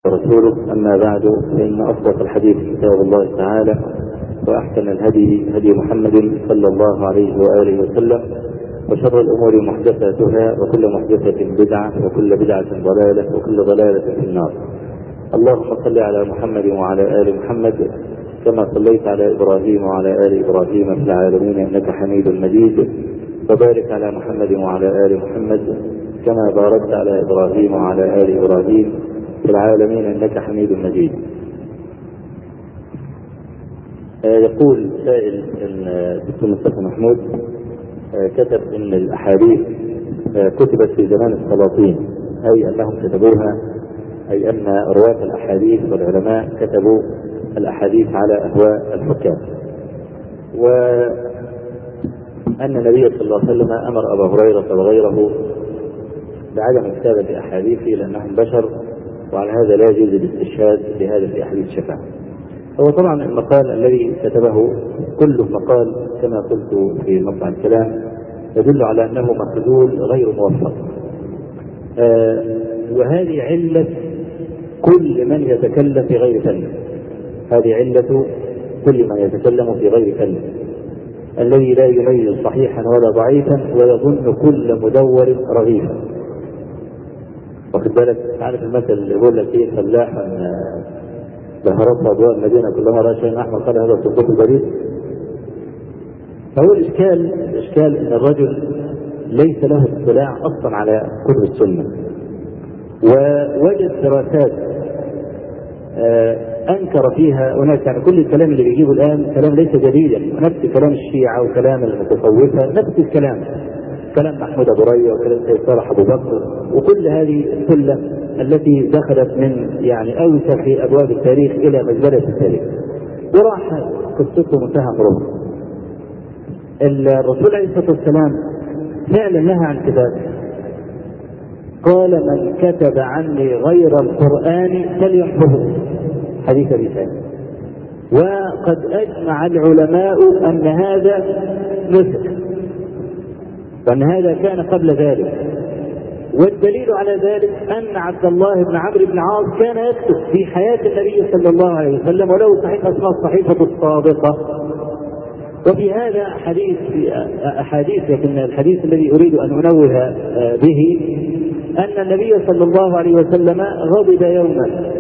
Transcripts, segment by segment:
ورسوله أما بعد فإن أصدق الحديث كتاب الله تعالى وأحسن الهدي هدي محمد صلى الله عليه وآله وسلم وشر الأمور محدثاتها وكل محدثة بدعة وكل بدعة ضلالة وكل ضلالة في النار اللهم صل على محمد وعلى آل محمد كما صليت على إبراهيم وعلى آل إبراهيم في العالمين إنك حميد مجيد وبارك على محمد وعلى آل محمد كما باركت على إبراهيم وعلى آل إبراهيم في العالمين انك حميد مجيد. يقول سائل ان الدكتور مصطفى محمود كتب ان الاحاديث كتبت في زمان السلاطين اي انهم كتبوها اي ان رواه الاحاديث والعلماء كتبوا الاحاديث على اهواء الحكام. وان النبي صلى الله عليه وسلم امر ابا هريره وغيره بعدم كتابه احاديثه لانهم بشر وعلى هذا لا يجوز الاستشهاد بهذا في احاديث الشفاعه. هو طبعا المقال الذي كتبه كله مقال كما قلت في مطلع الكلام يدل على انه مخذول غير موفق. آه وهذه علة كل من يتكلم في غير فن. هذه علة كل من يتكلم في غير فن. الذي لا يميز صحيحا ولا ضعيفا ويظن كل مدور رغيفا. واخد بالك عارف المثل اللي يقول لك ايه فلاح بهرت اضواء المدينه كلما راى شيئا احمر قال هذا صندوق البريد فهو الاشكال الاشكال ان الرجل ليس له اطلاع اصلا على كتب السنه ووجد دراسات انكر فيها هناك يعني كل الكلام اللي بيجيبه الان كلام ليس جديدا نفس كلام الشيعه وكلام المتصوفه نفس الكلام كلام محمود ابو ريا وكلام سيد صالح ابو بكر وكل هذه السله التي دخلت من يعني اوسخ ابواب التاريخ الى مزبله التاريخ. وراح قصته منتهى امرها. الرسول عليه الصلاه والسلام فعلا نهى عن كتاب قال من كتب عني غير القران فليحفظه حديث ابي سعيد وقد اجمع العلماء ان هذا نسخ وأن هذا كان قبل ذلك والدليل على ذلك أن عبد الله بن عمرو بن عاص كان يكتب في حياة النبي صلى الله عليه وسلم وله صحيفة اسمها الصحيفة الصادقة وفي هذا حديث أحاديث لكن الحديث الذي أريد أن أنوه به أن النبي صلى الله عليه وسلم غضب يوما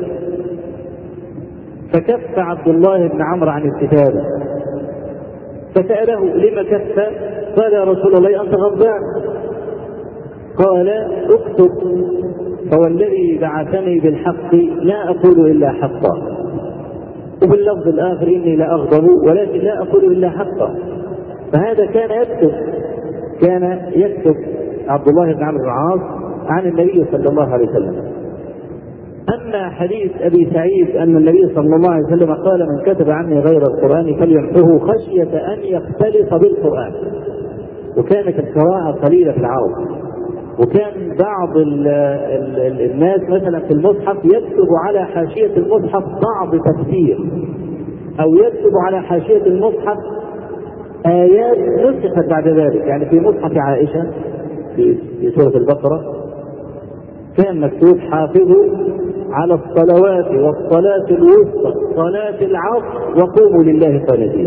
فكف عبد الله بن عمرو عن الكتابة فسأله لم كف قال يا رسول الله أنت غضبان قال اكتب فوالذي بعثني بالحق لا أقول إلا حقا وفي اللفظ الآخر إني لا أغضب ولكن لا أقول إلا حقا فهذا كان يكتب كان يكتب عبد الله بن عمرو بن العاص عن النبي صلى الله عليه وسلم أما حديث أبي سعيد أن النبي صلى الله عليه وسلم قال من كتب عني غير القرآن فليمحه خشية أن يختلط بالقرآن وكانت القراءة قليلة في العرب وكان بعض ال ال ال الناس مثلا في المصحف يكتب على حاشية المصحف بعض تفسير أو يكتب على حاشية المصحف آيات نسخت بعد ذلك يعني في مصحف عائشة في سورة البقرة كان مكتوب حافظوا على الصلوات والصلاة الوسطى صلاة العصر وقوموا لله قانتين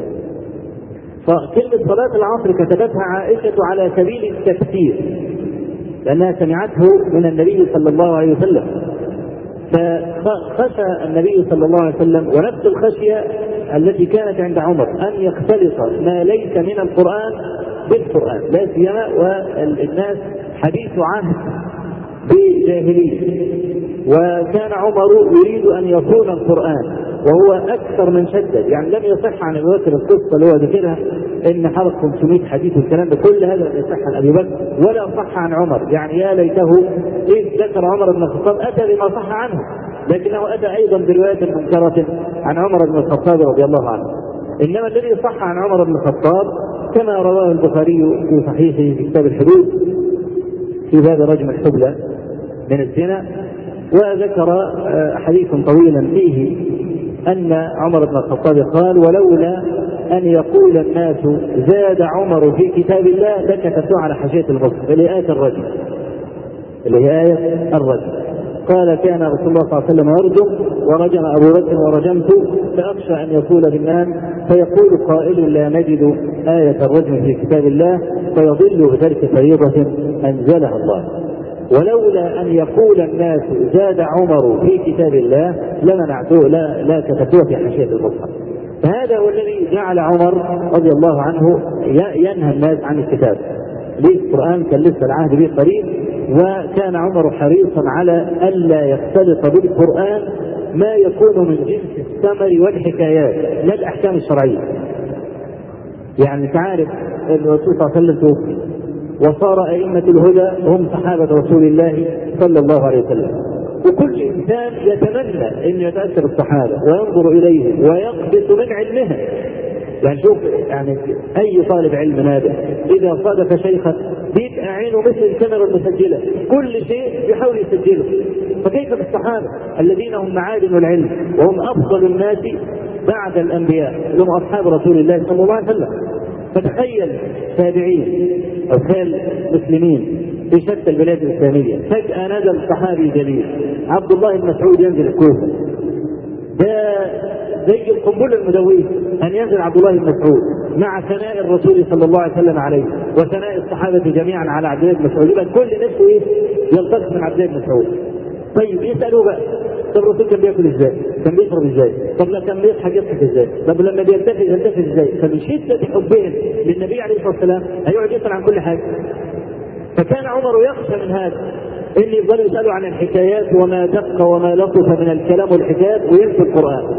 فكلمة صلاة العصر كتبتها عائشة على سبيل التفسير لأنها سمعته من النبي صلى الله عليه وسلم فخشى النبي صلى الله عليه وسلم ونفس الخشية التي كانت عند عمر أن يختلط ما ليس من القرآن بالقرآن لا سيما والناس حديث عهد بجاهلية وكان عمر يريد أن يصون القرآن وهو اكثر من شدد يعني لم يصح عن ابي بكر القصه اللي هو ذكرها ان حرق 500 حديث والكلام ده كل هذا لم يصح عن ابي بكر ولا صح عن عمر يعني يا ليته اذ ذكر عمر بن الخطاب اتى بما صح عنه لكنه اتى ايضا بروايه منكره عن عمر بن الخطاب رضي الله عنه انما الذي صح عن عمر بن الخطاب كما رواه البخاري في صحيحه في كتاب الحدود في باب رجم الحبلى من الزنا وذكر حديثا طويلا فيه أن عمر بن الخطاب قال ولولا أن يقول الناس زاد عمر في كتاب الله لكتبته على حاشية المصحف اللي هي آية الرجل اللي هي آية الرجل قال كان رسول الله صلى الله عليه وسلم يرجم ورجم ابو بكر ورجمت فاخشى ان يقول بالنام فيقول قائل لا نجد آية الرجم في كتاب الله فيضل بترك فريضة أنزلها الله ولولا أن يقول الناس زاد عمر في كتاب الله لمنعته لا لا كتبوه في حاشية المصحف فهذا هو الذي جعل عمر رضي الله عنه ينهى الناس عن الكتاب ليه القرآن كان لسه العهد به قريب وكان عمر حريصا على ألا يختلط بالقرآن ما يكون من جنس الثمر والحكايات لا الأحكام الشرعية يعني تعرف الرسول صلى الله عليه وسلم توفي وصار أئمة الهدى هم صحابة رسول الله صلى الله عليه وسلم وكل إنسان يتمنى أن يتأثر الصحابة وينظر إليهم ويقبس من علمهم يعني شوف يعني اي طالب علم نابع اذا صادف شيخا بيبقى عينه مثل الكاميرا المسجله كل شيء يحاول يسجله فكيف بالصحابه الذين هم معادن العلم وهم افضل الناس بعد الانبياء هم اصحاب رسول الله صلى الله عليه وسلم فتخيل تابعين او تخيل مسلمين في شتى البلاد الاسلاميه فجاه نزل صحابي جليل عبد الله بن مسعود ينزل الكوفه ده زي القنبله المدويه ان ينزل عبد الله بن مسعود مع ثناء الرسول صلى الله عليه وسلم عليه وثناء الصحابه جميعا على عبد الله بن مسعود يبقى كل نفسه ايه؟ يلتقط من عبد الله بن مسعود. طيب يسالوه بقى طب الرسول كان بياكل ازاي؟ كان بيشرب ازاي؟ طب لما كان بيضحك يضحك ازاي؟ طب لما بيلتفت يلتفت ازاي؟ فمن شده حبهم للنبي عليه الصلاه والسلام هيقعد يسال عن كل حاجه. فكان عمر يخشى من هذا ان يفضلوا يسالوا عن الحكايات وما دق وما لطف من الكلام والحكايات وينسوا القران.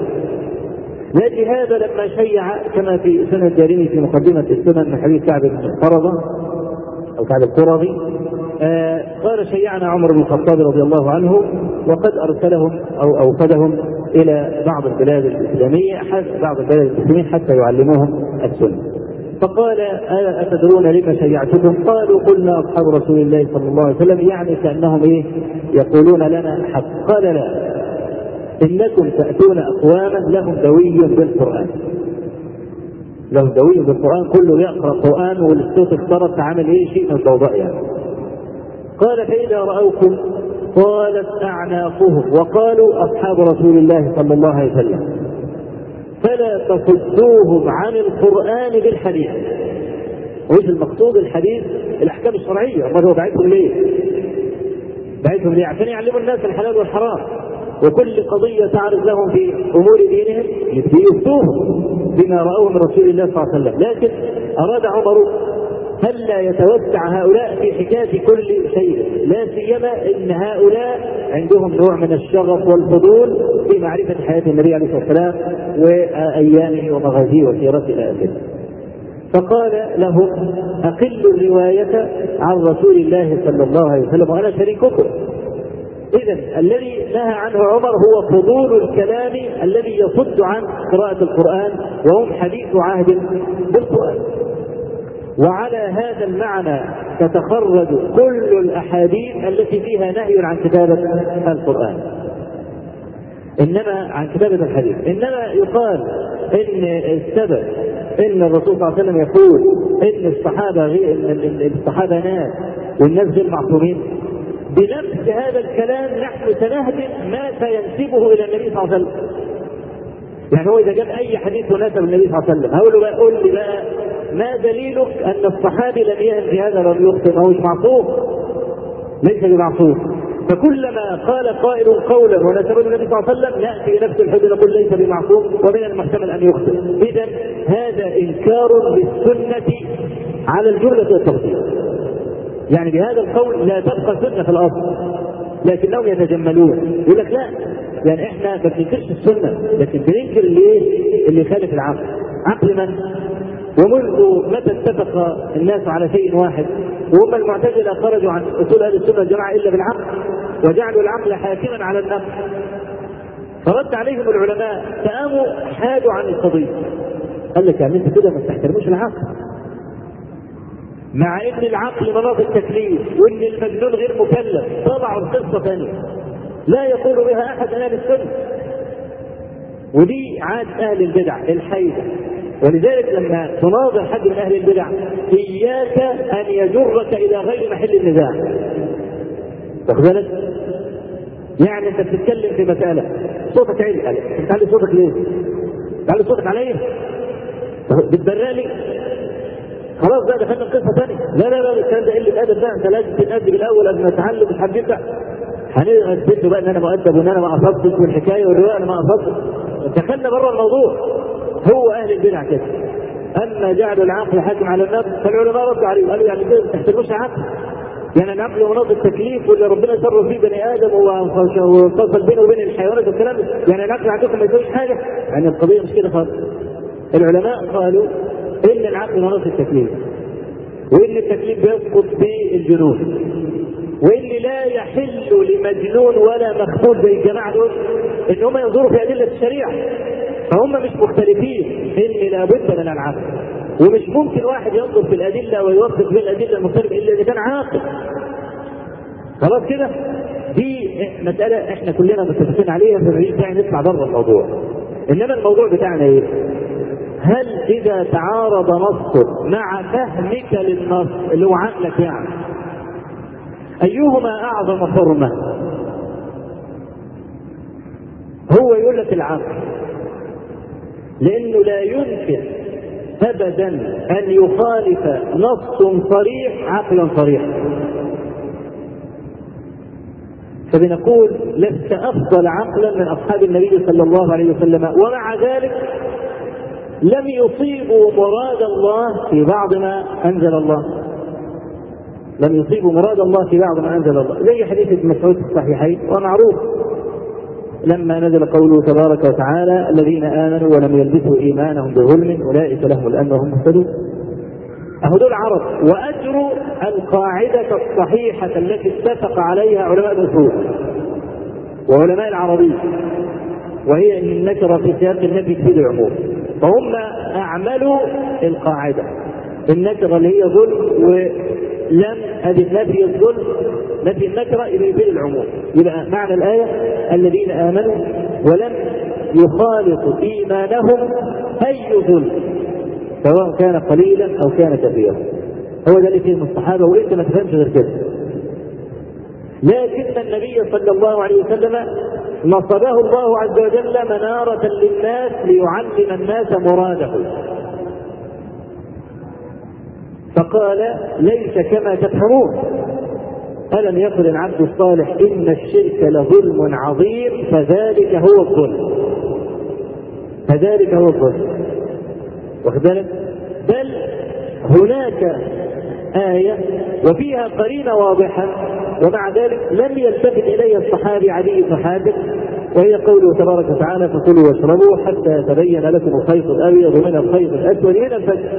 ولهذا لما شيع كما في سنة الدارمي في مقدمة السنن من حديث كعب بن قرظة أو كعب القرظي آه قال شيعنا عمر بن الخطاب رضي الله عنه وقد أرسلهم أو أوفدهم إلى بعض البلاد الإسلامية بعض البلاد الإسلامية حتى يعلموهم السنة فقال ألا أتدرون لما شيعتكم؟ قالوا قلنا أصحاب رسول الله صلى الله عليه وسلم يعني كأنهم إيه؟ يقولون لنا حق قال لا انكم تاتون اقواما لهم دوي بالقران لهم دوي بالقران كله يقرا قران والصوت اختلط عمل ايه شيء من الضوضاء يعني قال فاذا راوكم قالت اعناقهم وقالوا اصحاب رسول الله صلى الله عليه وسلم فلا تصدوهم عن القران بالحديث وش المقصود الحديث الاحكام الشرعيه امال هو بعثهم ليه؟ بعثهم ليه؟ عشان يعلموا الناس الحلال والحرام وكل قضية تعرض لهم في أمور دينهم يفتوهم بما رأوه من رسول الله صلى الله عليه وسلم لكن أراد عمر ألا يتوسع هؤلاء في حكاية كل شيء لا سيما أن هؤلاء عندهم نوع من الشغف والفضول في معرفة حياة النبي عليه الصلاة والسلام وأيامه ومغازيه وسيرته إلى آخره فقال لهم أقلوا الرواية عن رسول الله صلى الله عليه وسلم وأنا شريككم إذا الذي نهى عنه عمر هو فضول الكلام الذي يصد عن قراءة القرآن وهم حديث عهد بالقرآن. وعلى هذا المعنى تتخرج كل الأحاديث التي فيها نهي عن كتابة القرآن. إنما عن كتابة الحديث، إنما يقال إن السبب إن الرسول صلى الله عليه وسلم يقول إن الصحابة غير إن الصحابة ناس والناس غير معصومين بنفس هذا الكلام نحن سنهدم ما سينسبه الى النبي صلى الله عليه وسلم. يعني هو اذا جاب اي حديث مناسب للنبي صلى الله عليه وسلم هقول له بقى قول لي بقى ما دليلك ان الصحابي لم يهم في هذا ولم يخطئ ما هو مش معصوم. ليس بمعصوم. فكلما قال قائل قولا ونسبه النبي صلى الله عليه وسلم ناتي بنفس الحجه نقول ليس بمعصوم ومن المحتمل ان يخطئ. اذا هذا انكار للسنه على الجمله والتفصيل. يعني بهذا القول لا تبقى سنه في الاصل لكنهم يتجملون يقول لك لا يعني احنا ما بننكرش السنه لكن بننكر اللي ايه؟ اللي يخالف العقل عقل من؟ ومنذ متى اتفق الناس على شيء واحد وهم المعتزله خرجوا عن اصول اهل السنه والجماعه الا بالعقل وجعلوا العقل حاكما على النقل فرد عليهم العلماء فقاموا حادوا عن القضيه قال لك يعني انت كده ما تحترموش العقل مع ان العقل مناط التكليف وان المجنون غير مكلف طبعوا القصه ثانيه لا يقول بها احد من اهل السنه ودي عاد اهل البدع الحيده ولذلك لما تناظر حد من اهل البدع اياك ان يجرك الى غير محل النزاع واخد بالك؟ يعني انت بتتكلم في مساله صوتك عالي بتعلي صوتك ليه؟ بتعلي صوتك عليا؟ بتبرق لي؟ خلاص بقى دخلنا في قصه ثانيه لا لا لا الكلام ده قله ادب بقى انت لازم تتادب الاول قبل ما تتعلم مش هتبدا هنثبت بقى ان انا مؤدب وان انا ما قصدتش والحكايه والروايه انا ما قصدتش دخلنا بره الموضوع هو اهل البدع كده اما جعلوا العقل حاكم على النفس فالعلماء ردوا عليه قالوا يعني كده ما تحترموش عقل يعني العقل مناط التكليف واللي ربنا سر فيه بني ادم وفصل بينه وبين الحيوانات والكلام يعني العقل عندكم ما يسويش حاجه يعني القضيه مش كده خالص العلماء قالوا ان العقل مناط التكليف وان التكليف بيسقط بالجنون وان لا يحل لمجنون ولا مخبول زي الجماعه دول ان هم ينظروا في ادله الشريعه فهم مش مختلفين ان لابد من العقل ومش ممكن واحد ينظر في الادله ويوفق بين الادله المختلفه الا اذا كان عاقل خلاص كده دي مساله احنا كلنا متفقين عليها في الرئيس يعني نطلع بره الموضوع انما الموضوع بتاعنا ايه؟ هل اذا تعارض نص مع فهمك للنص اللي هو عقلك يعني ايهما اعظم حرمه؟ هو يقول لك العقل لانه لا يمكن ابدا ان يخالف نص صريح عقلا صريحا فبنقول لست افضل عقلا من اصحاب النبي صلى الله عليه وسلم ومع ذلك لم يصيبوا مراد الله في بعض ما انزل الله لم يصيبوا مراد الله في بعض ما انزل الله زي حديث ابن مسعود في الصحيحين ومعروف لما نزل قوله تبارك وتعالى الذين امنوا ولم يلبسوا ايمانهم بظلم اولئك لهم الامن وهم مهتدون اهو دول عرب واجروا القاعده الصحيحه التي اتفق عليها علماء الاصول وعلماء العربيه وهي ان النكره في سياق النفي تفيد العموم فهم اعملوا القاعده النكره اللي هي ظلم ولم هذه النفي الظلم نفي النكره يفيد العموم يبقى معنى الايه الذين امنوا ولم يخالطوا ايمانهم اي ظلم سواء كان قليلا او كان كثيرا هو ده اللي فيه الصحابه وانت ما تفهمش غير كده لكن النبي صلى الله عليه وسلم نصبه الله عز وجل منارة للناس ليعلم الناس مراده فقال ليس كما تفهمون ألم يقل العبد الصالح إن الشرك لظلم عظيم فذلك هو الظلم فذلك هو الظلم واخد بالك بل هناك آية وفيها قرينة واضحة ومع ذلك لم يلتفت إليها الصحابي علي بن حاتم وهي قوله تبارك وتعالى فكلوا واشربوا حتى يتبين لكم الخيط الأبيض من الخيط الأسود من الفجر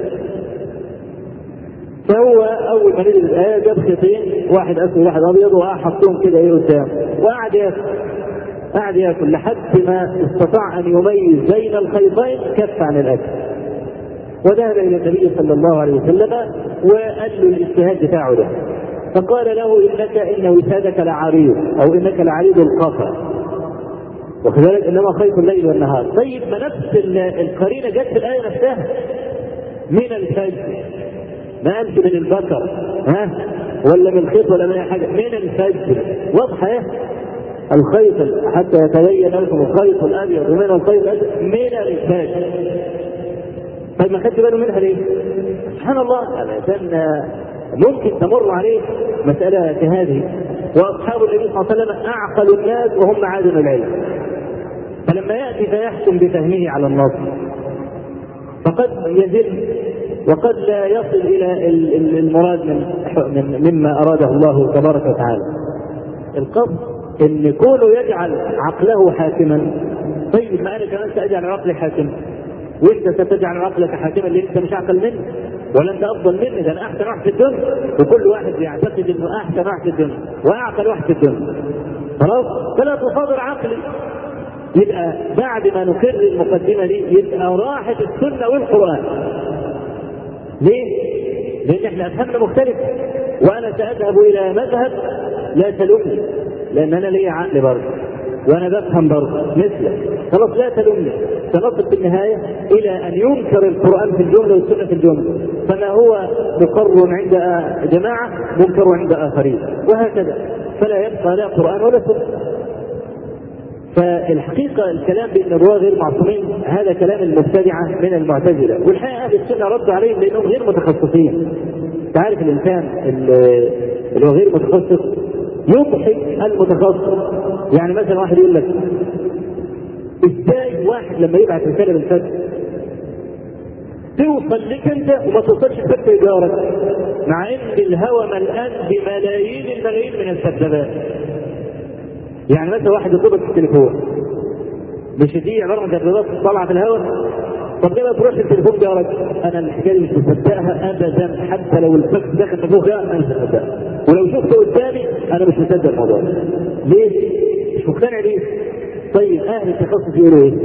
فهو اول ما نزل الايه جاب خيطين واحد اسود وواحد ابيض وقعد حطهم كده ايه قدام وقعد ياكل قعد ياكل لحد ما استطاع ان يميز بين الخيطين كف عن الاكل وذهب الى النبي صلى الله عليه وسلم وقال له الاجتهاد بتاعه ده فقال له انك ان وسادك لعريض او انك لعريض القفا واخد بالك انما خيط الليل والنهار طيب ما نفس القرينه جت في الايه نفسها من الفجر ما قالش من البكر ها ولا من الخيط ولا من اي حاجه من الفجر واضحه ايه الخيط حتى يتبين لكم الخيط الابيض ومن الخيط الاسود من الفجر طيب ما خدت باله منها ليه؟ سبحان الله الانسان ممكن تمر عليه مسألة كهذه وأصحاب النبي صلى الله عليه وسلم أعقل الناس وهم معادن العلم فلما يأتي فيحكم بفهمه على النص فقد يزل وقد لا يصل الى المراد من مما اراده الله تبارك وتعالى. القصد ان كونه يجعل عقله حاكما طيب ما انا كمان ساجعل عقلي حاكما وانت ستجعل عقلك حاكما اللي انت مش اعقل منه ولا انت افضل مني ده انا احسن واحد في الدنيا وكل واحد يعتقد انه احسن واحد في الدنيا واعقل واحد في الدنيا خلاص فلا تصادر عقلي يبقى بعد ما نكرر المقدمه دي يبقى راحت السنه والقران ليه؟ لأن احنا أفهمنا مختلفة وأنا سأذهب إلى مذهب لا تلومني لأن أنا لي عقل برضه وأنا بفهم برضه مثلك خلاص لا تلومني سنصل في النهاية إلى أن ينكر القرآن في الجملة والسنة في الجملة فما هو مقر عند جماعة منكر عند آخرين وهكذا فلا يبقى لا قرآن ولا سنة فالحقيقه الكلام بان الرواه غير معصومين هذا كلام المبتدعه من المعتزله والحقيقه اهل السنه ردوا عليهم لانهم غير متخصصين. انت عارف الانسان اللي هو غير متخصص يضحك المتخصص يعني مثلا واحد يقول لك ازاي واحد لما يبعت رساله بالفجر توصل لك انت وما توصلش لفك جارك مع ان الهوى ملآن بملايين الملايين من الكذابات يعني مثلا واحد يطلبك في التليفون مش دي عباره عن كذابات طالعه في الهواء طب ليه ما تروحش التليفون جارك؟ انا الحكايه دي مش مصدقها ابدا حتى لو الفك داخل في فوق انا مش مصدقها ولو شفته قدامي انا مش مصدق الموضوع ليه؟ مش مقتنع ليه؟ طيب اهل التخصص يقولوا ايه؟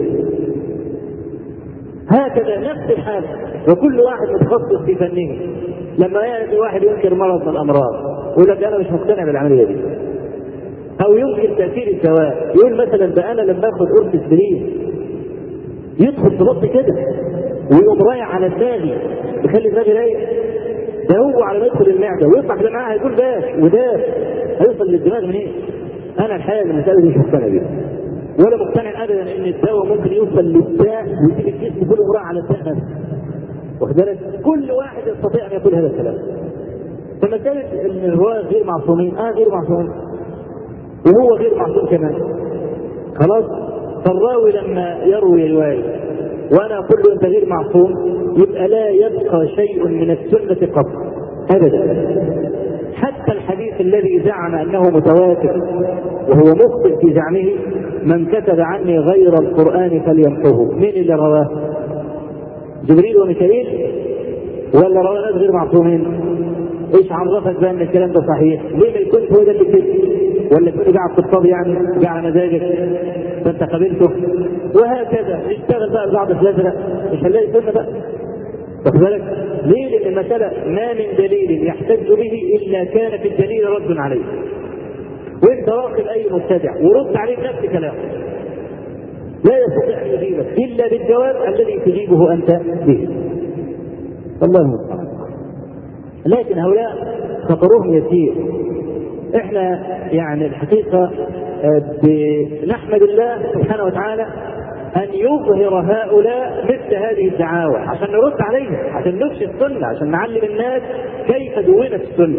هكذا نفس الحال وكل واحد متخصص في فنه لما ياتي واحد ينكر مرض من الامراض يقول لك انا مش مقتنع بالعمليه دي او ينكر تاثير الدواء يقول مثلا ده انا لما اخد قرص اسبرين يدخل في بطني كده ويقوم رايح على دماغي يخلي دماغي رايق ده هو على ما يدخل المعده ويطلع كده معاه هيقول باش وده هيوصل للدماغ منين؟ إيه؟ انا الحقيقه المساله دي مش مقتنع بيها ولا مقتنع ابدا ان الدواء ممكن يوصل للداء ويسيب الجسم كله راح على الداء نفسه واخد بالك؟ كل واحد يستطيع ان يقول هذا الكلام فمساله ان الرواه غير معصومين اه غير معصومين وهو غير معصوم كمان خلاص فالراوي لما يروي روايه وانا اقول له انت غير معصوم يبقى لا يبقى شيء من السنه قط ابدا حتى الحديث الذي زعم انه متواتر وهو مخطئ في زعمه من كتب عني غير القران فليمحوه من اللي رواه؟ جبريل وميكائيل ولا رواه ناس غير معصومين؟ ايش عرفك بقى ان الكلام ده صحيح؟ ليه ما يكونش هو ده اللي كتب؟ ولا تكون قاعد تطبطب يعني قاعد على مزاجك فانت قابلته وهكذا اشتغل بقى ببعض الازرق مش هنلاقي سنه بقى واخد بالك؟ ليه؟ لان المساله ما من دليل يحتج به الا كان في الدليل رد عليه. وانت واخد اي مبتدع ورد عليه بنفس كلامه. لا يستطيع ان يجيبك الا بالجواب الذي تجيبه انت به. الله المستعان. لكن هؤلاء خطرهم يسير. احنا يعني الحقيقه بنحمد الله سبحانه وتعالى ان يظهر هؤلاء مثل هذه الدعاوى عشان نرد عليهم عشان نفشي السنه عشان نعلم الناس كيف دونت السنه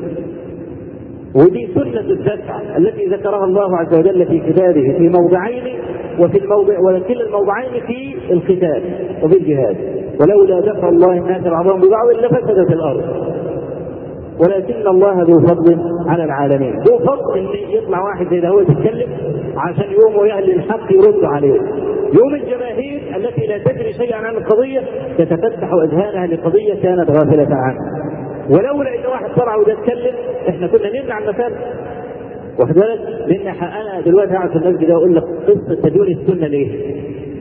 ودي سنة الدفع التي ذكرها الله عز وجل في كتابه في موضعين وفي الموضع وكلا الموضعين في القتال وفي الجهاد ولولا دفع الله الناس بعضهم ببعض لفسدت الارض ولكن الله ذو فضل على العالمين ذو فضل ان يطلع واحد زي ده هو يتكلم عشان يقوم واهل الحق يرد عليه يوم الجماهير التي لا تدري شيئا عن القضيه تتفتح اذهانها لقضيه كانت غافله عنها ولولا ان واحد طلع وده اتكلم احنا كنا نمنع المسألة واخد بالك؟ لان انا دلوقتي قاعد في المسجد ده اقول لك قصه تدون السنه ليه؟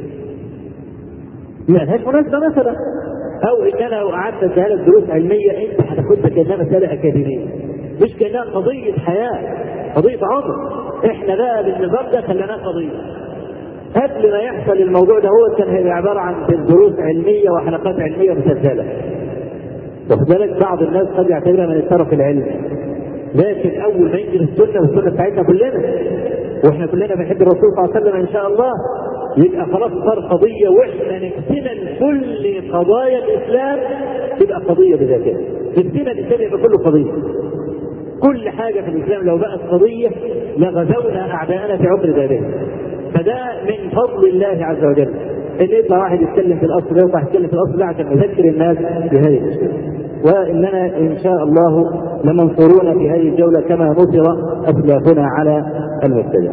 ما لهاش مناسبه مثلا او ان انا لو قعدت اديها لك دروس علميه انت هتاخدها كانها مساله اكاديميه مش كانها قضيه حياه قضيه عمر احنا بقى بالنظام ده خليناه قضيه قبل ما يحصل الموضوع ده هو كان هيبقى عباره عن دروس علميه وحلقات علميه مسجله واخد بالك بعض الناس قد يعتبرها من الطرف العلمي لكن اول ما يجي السنه والسنه بتاعتنا كلنا واحنا كلنا بنحب الرسول صلى الله عليه وسلم ان شاء الله يبقى خلاص صار قضيه واحنا نفسنا كل قضايا الاسلام تبقى قضيه بذاتها نفسنا الاسلام يبقى كله قضيه كل حاجه في الاسلام لو بقت قضيه لغزونا اعداءنا في عمر ذلك فده من فضل الله عز وجل ان يطلع واحد يتكلم في الاصل ده يطلع يتكلم في الاصل ده عشان نذكر الناس بهذه الاشياء واننا ان شاء الله لمنصورون في هذه الجوله كما نصر اسلافنا على المبتدع.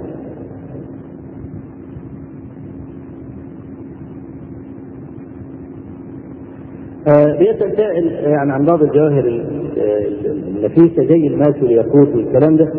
بيسأل سائل يعني عن بعض الجواهر النفيسة زي الماس والياقوت والكلام ده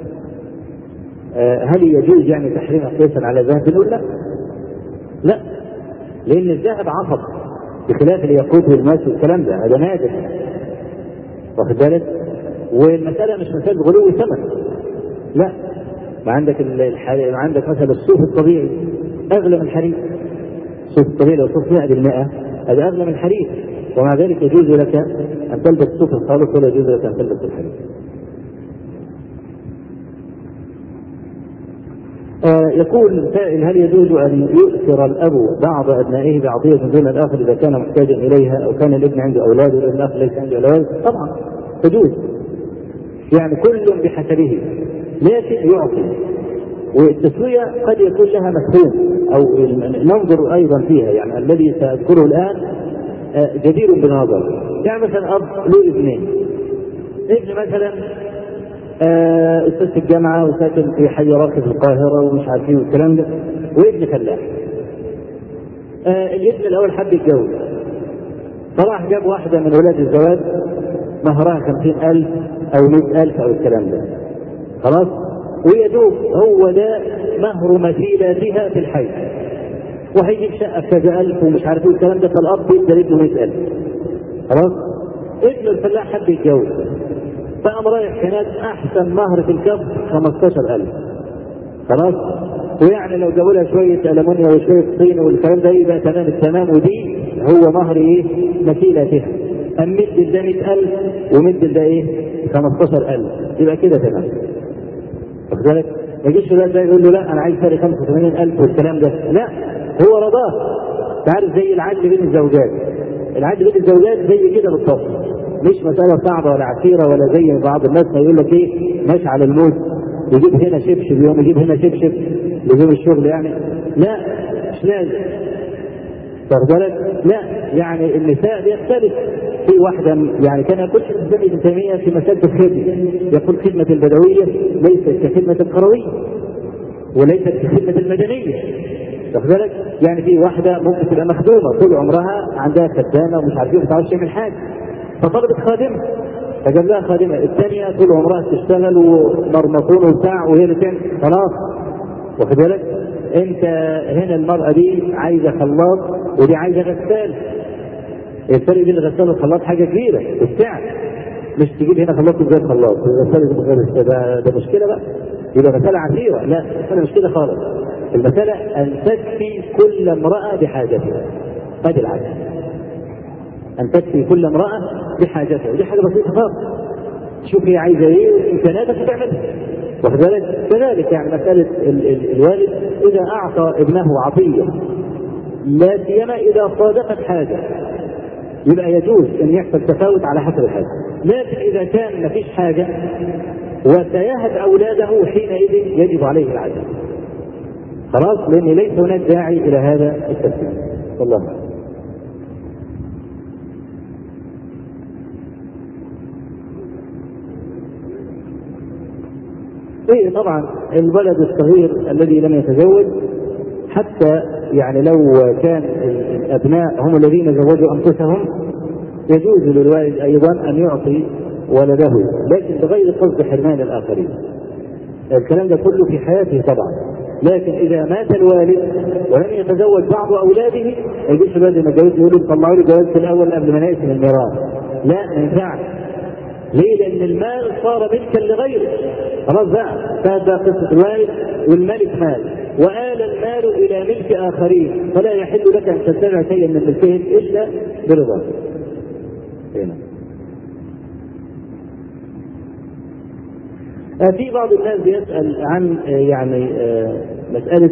هل يجوز يعني تحريمها قياسا على الذهب؟ بنقول لا لا لان الذهب عصب بخلاف الياقوت والماس والكلام ده هذا نادر واخد بالك والمساله مش مساله غلو ثمن لا ما عندك الحرير ما عندك مثلا الصوف الطبيعي اغلى من الحرير الصوف الطبيعي لو صوف 100% هذا اغلى من الحرير ومع ذلك يجوز لك ان تلبس صوف الخالص ولا يجوز لك ان تلبس الحرير آه يقول سائل هل يجوز ان يؤثر الاب بعض ابنائه بعطيه دون الاخر اذا كان محتاجا اليها او كان الابن عنده اولاد والابن الاخر ليس عنده اولاد؟ طبعا تجوز. يعني كل بحسبه لكن يعطي والتسوية قد يكون لها مفهوم أو ننظر أيضا فيها يعني الذي سأذكره الآن جدير بالنظر يعني مثلا أب له ابنين ابن مثلا استاذ في الجامعة وساكن في حي راقي في القاهرة ومش عارف ايه والكلام ده وابن فلاح الابن الأول حب يتجوز فراح جاب واحدة من ولاد الزواج مهرها خمسين ألف أو مئة ألف أو الكلام ده خلاص ويدوب هو ده مهر مثيلاتها في الحي وهيجيب شقه بكذا الف ومش عارف ايه الكلام ده فالاب يقدر يدي 100000 خلاص ابن الفلاح حب يتجوز فقام رايح هناك احسن مهر في الكف 15000 خلاص ويعني لو جابوا لها شويه المونيا وشويه طين والكلام ده يبقى تمام التمام ودي هو مهر ايه؟ مثيلتها أم مد ده 100000 ومد ده ايه؟ 15000 يبقى كده تمام واخد بالك؟ ما يجيش الولاد ده يقول له لا انا عايز فرق 85000 والكلام ده لا هو رضاه تعرف زي العدل بين الزوجات العدل بين الزوجات زي كده بالظبط مش مسألة صعبة ولا عسيرة ولا زي بعض الناس ما يقول لك ايه ماشي على الموت يجيب هنا شبشب يوم يجيب هنا شبشب لزوم الشغل يعني لا مش لازم واخد بالك؟ لا يعني النساء بيختلف في واحدة يعني كان يقول شيخ الإسلام ابن تيمية في مسألة الخدمة يقول خدمة البدوية ليست كخدمة القروية وليست كخدمة المدنية واخد بالك؟ يعني في واحدة ممكن تبقى مخدومة طول عمرها عندها خدامة ومش عارفين ما بتعرفش تعمل حاجة فطلبت خادمة فجاب لها خادمة الثانية طول عمرها تشتغل ومرمطون وبتاع وهي اللي تعمل خلاص واخد بالك؟ انت هنا المرأة دي عايزة خلاط ودي عايزة غسال الفرق بين الغسال والخلاط حاجة كبيرة السعر مش تجيب هنا خلاط وغير خلاط الغسال غير ده, ده مشكلة بقى يبقى مسألة عسيرة لا المسألة مش كده خالص المسألة أن تكفي كل امرأة بحاجتها ادي العدل أن تكفي كل امرأة بحاجتها ودي حاجة بسيطة خالص تشوف هي عايزة إيه وإمكانياتك وتعملها واخد بالك؟ كذلك يعني مسألة ال ال الوالد إذا أعطى ابنه عطية لا سيما إذا صادفت حاجة يبقى يجوز أن يحصل تفاوت على حسب الحاجة لكن إذا كان ما فيش حاجة وسيهب أولاده حينئذ يجب عليه العدل خلاص لأن ليس هناك داعي إلى هذا التفسير والله أعلم ايه طبعا الولد الصغير الذي لم يتزوج حتى يعني لو كان الابناء هم الذين زوجوا انفسهم يجوز للوالد ايضا ان يعطي ولده لكن بغير قصد حرمان الاخرين. الكلام ده كله في حياته طبعا لكن اذا مات الوالد ولم يتزوج بعض اولاده ما يجيش الوالد لما يتجوز يقول له طلعوا لي جوازة الاول قبل ما نقسم الميراث. لا ما ينفعش. ليه؟ لأن المال صار ملكا لغيره. خلاص بقى فهذا قصة الوالد والملك مال وآل المال إلى ملك آخرين فلا يحل لك أن تتبع شيئا من ملكهم إلا برضاه. هنا. في بعض الناس بيسأل عن يعني مسألة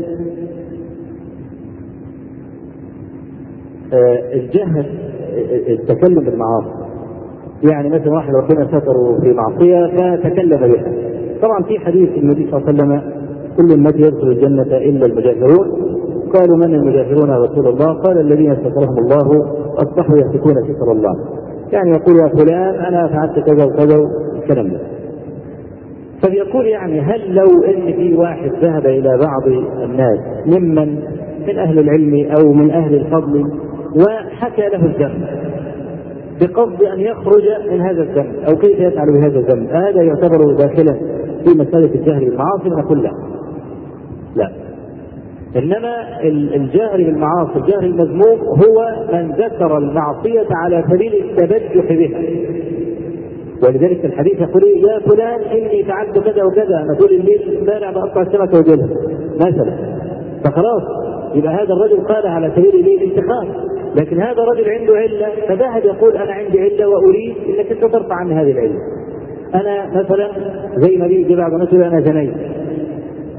الجهل التكلم بالمعاصي يعني مثلا واحد ربنا ستره في معصية فتكلم بها طبعا في حديث النبي صلى الله عليه وسلم كل الناس يدخل الجنة إلا المجاهرون قالوا من المجاهرون يا رسول الله قال الذين سترهم الله أصبحوا يهتكون ستر الله يعني يقول يا فلان أنا فعلت كذا وكذا والكلام ده فبيقول يعني هل لو ان في واحد ذهب الى بعض الناس ممن من اهل العلم او من اهل الفضل وحكى له الذنب بقصد ان يخرج من هذا الذنب او كيف يفعل بهذا الذنب هذا يعتبر داخلا في مساله الجهل بالمعاصي نقول لا لا انما الجهل بالمعاصي الجهل المذموم هو من ذكر المعصيه على سبيل التبجح بها ولذلك الحديث يقول يا فلان اني فعلت كذا وكذا انا طول الليل امبارح بقطع السمكه وجلها مثلا فخلاص يبقى هذا الرجل قال على سبيل الايه الانتقام لكن هذا رجل عنده عله فذهب يقول انا عندي عله واريد انك انت ترفع عني هذه العله. انا مثلا زي ما بيجي بعض الناس يقول انا زنيت.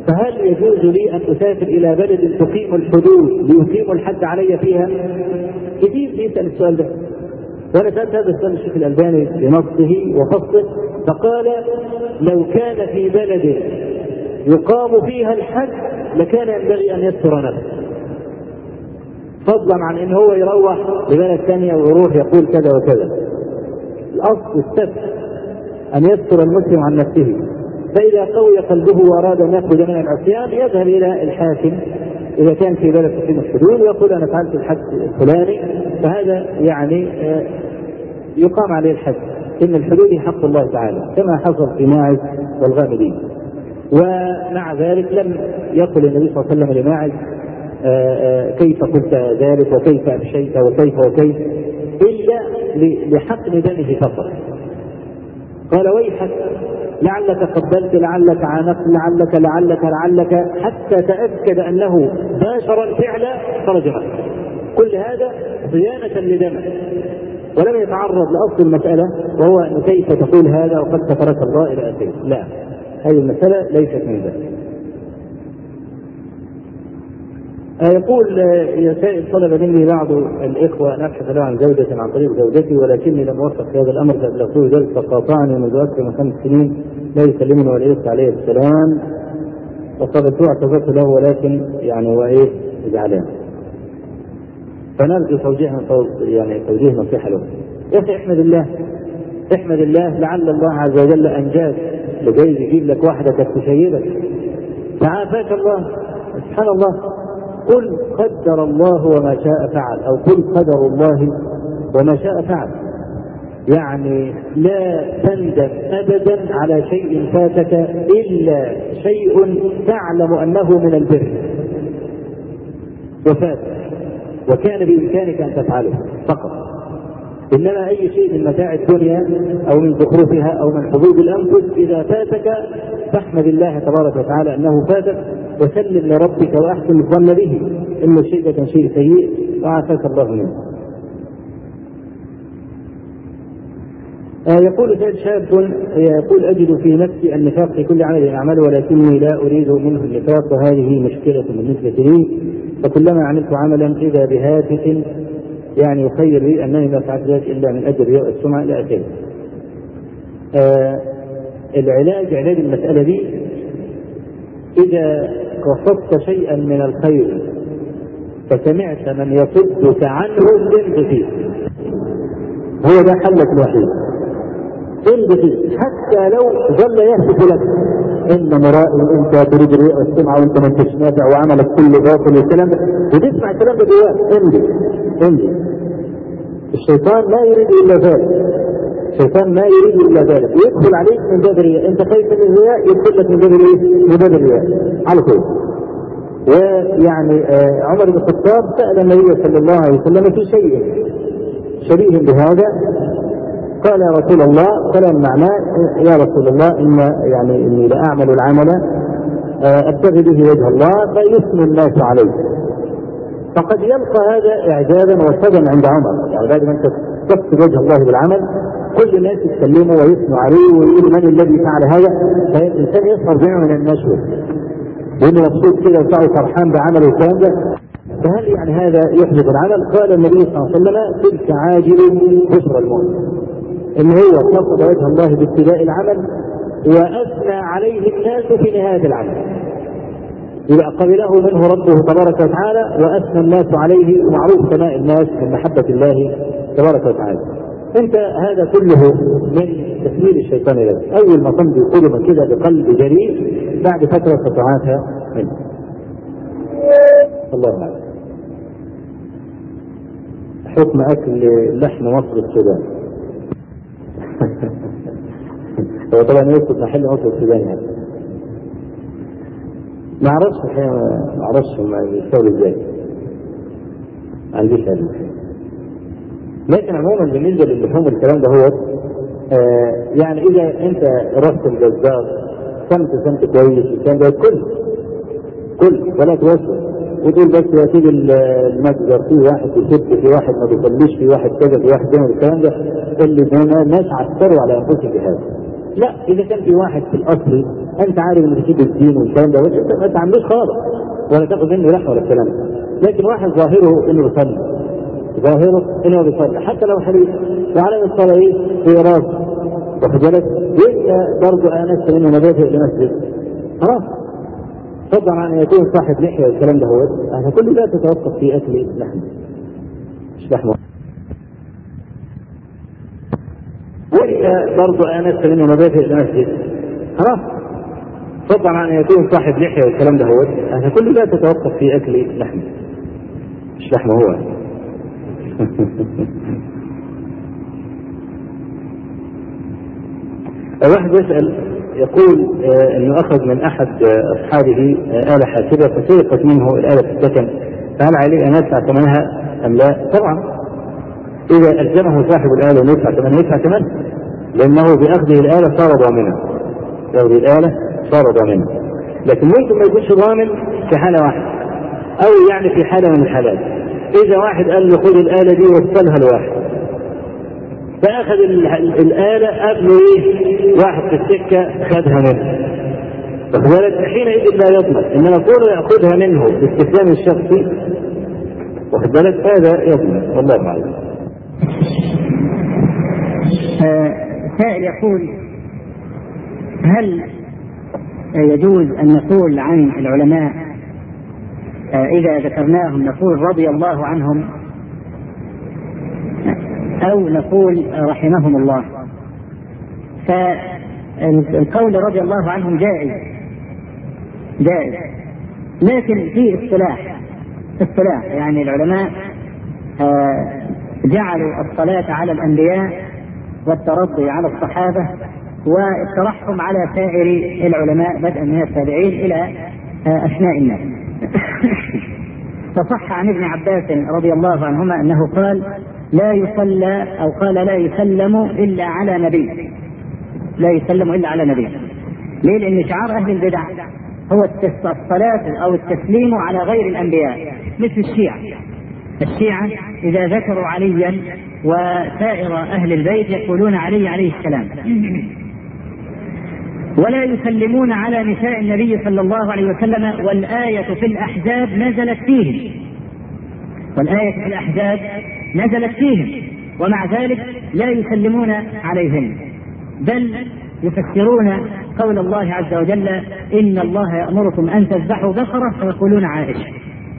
فهل يجوز لي ان اسافر الى بلد تقيم الحدود ليقيم الحد علي فيها؟ كثير بيسال السؤال ده وانا سالت هذا السؤال الشيخ الالباني بنصه وفصله فقال لو كان في بلد يقام فيها الحد لكان ينبغي ان يستر نفسه فضلا عن ان هو يروح لبلد ثانيه ويروح يقول كذا وكذا الاصل السبت ان يستر المسلم عن نفسه فاذا قوي قلبه واراد ان يخرج من العصيان يذهب الى الحاكم اذا كان في بلد تقيم الحدود ويقول انا فعلت الحد الفلاني فهذا يعني يقام عليه الحد ان الحدود حق الله تعالى كما حصل في ماعز والغامدين ومع ذلك لم يقل النبي صلى الله عليه وسلم لماعز كيف قلت ذلك وكيف افشيت وكيف وكيف الا لحقن دمه فقط قال ويحك لعلك قبلت لعلك عانقت لعلك لعلك لعلك حتى تاكد انه باشر الفعل خرج منه كل هذا صيانه لدمه ولم يتعرض لاصل المساله وهو انه كيف تقول هذا وقد كفرك الله الى اخره لا هذه المساله ليست من ذلك يقول يا سائل طلب مني بعض الاخوه ان ابحث له عن زوجة عن طريق زوجتي ولكني لم اوفق في هذا الامر فابلغته ذلك فقاطعني منذ اكثر من خمس سنين لا يكلمني ولا يرسل عليه السلام وقابلته اعتذرت له ولكن يعني هو ايه زعلان فنرجو توجيه يعني توجيه نصيحه له يا اخي احمد الله احمد الله لعل الله عز وجل انجاك لجايز يجيب لك واحده كانت تشيبك فعافاك الله سبحان الله قل قدر الله وما شاء فعل او قل قدر الله وما شاء فعل يعني لا تندم ابدا على شيء فاتك الا شيء تعلم انه من البر وفات وكان بامكانك ان تفعله فقط انما اي شيء من متاع الدنيا او من زخرفها او من حظوظ الانفس اذا فاتك فاحمد الله تبارك وتعالى انه فاتك وسلم لربك واحسن الظن به ان الشيء ده كان شيء سيء وعافاك الله منه. آه يقول سيد شاب يقول اجد في نفسي النفاق في كل عمل اعمله ولكني لا اريد منه النفاق وهذه مشكله بالنسبه لي فكلما عملت عملا اذا بهاتف يعني يخير لي انني ما فعلت ذلك الا من اجل رياء السمعه الى اخره. آه العلاج علاج المساله دي اذا قصدت شيئا من الخير فسمعت من يصدك عنه امض فيه. هو ده حلك الوحيد. امض فيه حتى لو ظل يهتف لك ان مرائي انت تريد رياء السمعه وانت ما انتش نافع وعملك كله باطل والكلام ده وتسمع الكلام ده جواك امضي امضي الشيطان لا يريد الا ذلك الشيطان ما يريد الا ذلك ويدخل عليك من باب الرياء انت خايف من الرياء يدخل لك من باب الايه؟ من باب الرياء على طول ويعني آه عمر بن الخطاب سال النبي صلى الله عليه وسلم في شيء شبيه بهذا قال يا رسول الله كلام معناه يا رسول الله ان يعني اني لاعمل العمل ابتغي به وجه الله فيثني الناس عليه فقد يلقى هذا اعجابا وسبا عند عمر يعني بعد ما انت تقصد وجه الله بالعمل كل الناس يتكلموا ويثنوا عليه ويقولوا من الذي فعل هذا فالانسان يشعر بنوع من النشوه لانه مبسوط كده وسعه فرحان بعمله والكلام ده فهل يعني هذا يحدث العمل؟ قال النبي صلى الله عليه وسلم تلك عاجل بشرى المؤمن ان هو قصد وجه الله بابتداء العمل واثنى عليه الناس في نهايه العمل يبقى قبله منه ربه تبارك وتعالى واثنى الناس عليه ومعروف ثناء الناس من محبه الله تبارك وتعالى انت هذا كله من تسليل الشيطان لك اول ما تمضي قدما كده بقلب جريء بعد فتره ستعافى منه الله اعلم حكم اكل لحم مصر السودان هو طبعا يقصد محل مصر السودان يعني ما اعرفش الحقيقه ما اعرفش هم بيشتغلوا ازاي ما عنديش علم لكن عموما بالنسبه للحوم والكلام ده هو آه يعني اذا انت رحت الجزار سمت سمت كويس والكلام ده كل كل ولا توسوس وتقول بس يا سيدي المتجر في واحد يسب في واحد ما بيصليش في واحد كذا في واحد كذا الكلام ده اللي الناس عثروا على انفسهم بهذا لا اذا كان في واحد في الاصل انت عارف انه بيجيب الدين والكلام ده انت ما تعملوش خالص ولا تاخذ منه لحمه ولا الكلام ده لكن واحد ظاهره انه يصلي ظاهره انه بيصلي حتى لو حديث وعلى الصلاه ايه في راسه واخد بالك وانت برضه انست منه مبادئ لمسجد خلاص فضلا عن ان يكون صاحب لحيه والكلام ده هو هذا كله لا تتوقف في اكل لحم مش لحمه وانت برضه انست منه مبادئ لمسجد خلاص فضلا عن ان يكون صاحب لحيه والكلام ده هو هذا كله لا تتوقف في اكل لحم مش لحمه هو واحد يسأل يقول آه انه اخذ من احد آه اصحابه آه آلة حاسبة فسرقت منه الآلة في السكن فهل عليه ان يدفع ثمنها ام لا؟ طبعا اذا الزمه صاحب الآلة ان يدفع ثمنها يدفع ثمنها لانه باخذه الآلة صار ضامنا بأخذ الآلة صار ضامنا لكن ممكن ما يكونش ضامن في حالة واحدة او يعني في حالة من الحالات اذا واحد قال له خذ الآلة دي وصلها لواحد فاخذ الآلة قبل ايه؟ واحد في السكة خدها منه. واخد بالك؟ حينئذ لا يضمن، انما كونه ياخذها منه باستخدام الشخصي واخد بالك؟ هذا يضمن، والله اعلم. آه سائل يقول هل يجوز ان نقول عن العلماء آه اذا ذكرناهم نقول رضي الله عنهم أو نقول رحمهم الله فالقول رضي الله عنهم جائز جائز لكن في اصطلاح اصطلاح يعني العلماء جعلوا الصلاة على الأنبياء والترضي على الصحابة والترحم على سائر العلماء بدءا من التابعين إلى أثناء الناس فصح عن ابن عباس رضي الله عنهما أنه قال لا يصلى او قال لا يسلم الا على نبي لا يسلم الا على نبي ليه؟ لان شعار اهل البدع هو الصلاة او التسليم على غير الانبياء مثل الشيعة الشيعة اذا ذكروا عليا وسائر اهل البيت يقولون علي عليه السلام ولا يسلمون على نساء النبي صلى الله عليه وسلم والآية في الأحزاب نزلت فيهم والآية في الأحزاب نزلت فيهم ومع ذلك لا يسلمون عليهن بل يفسرون قول الله عز وجل إن الله يأمركم أن تذبحوا بقرة فيقولون عائشة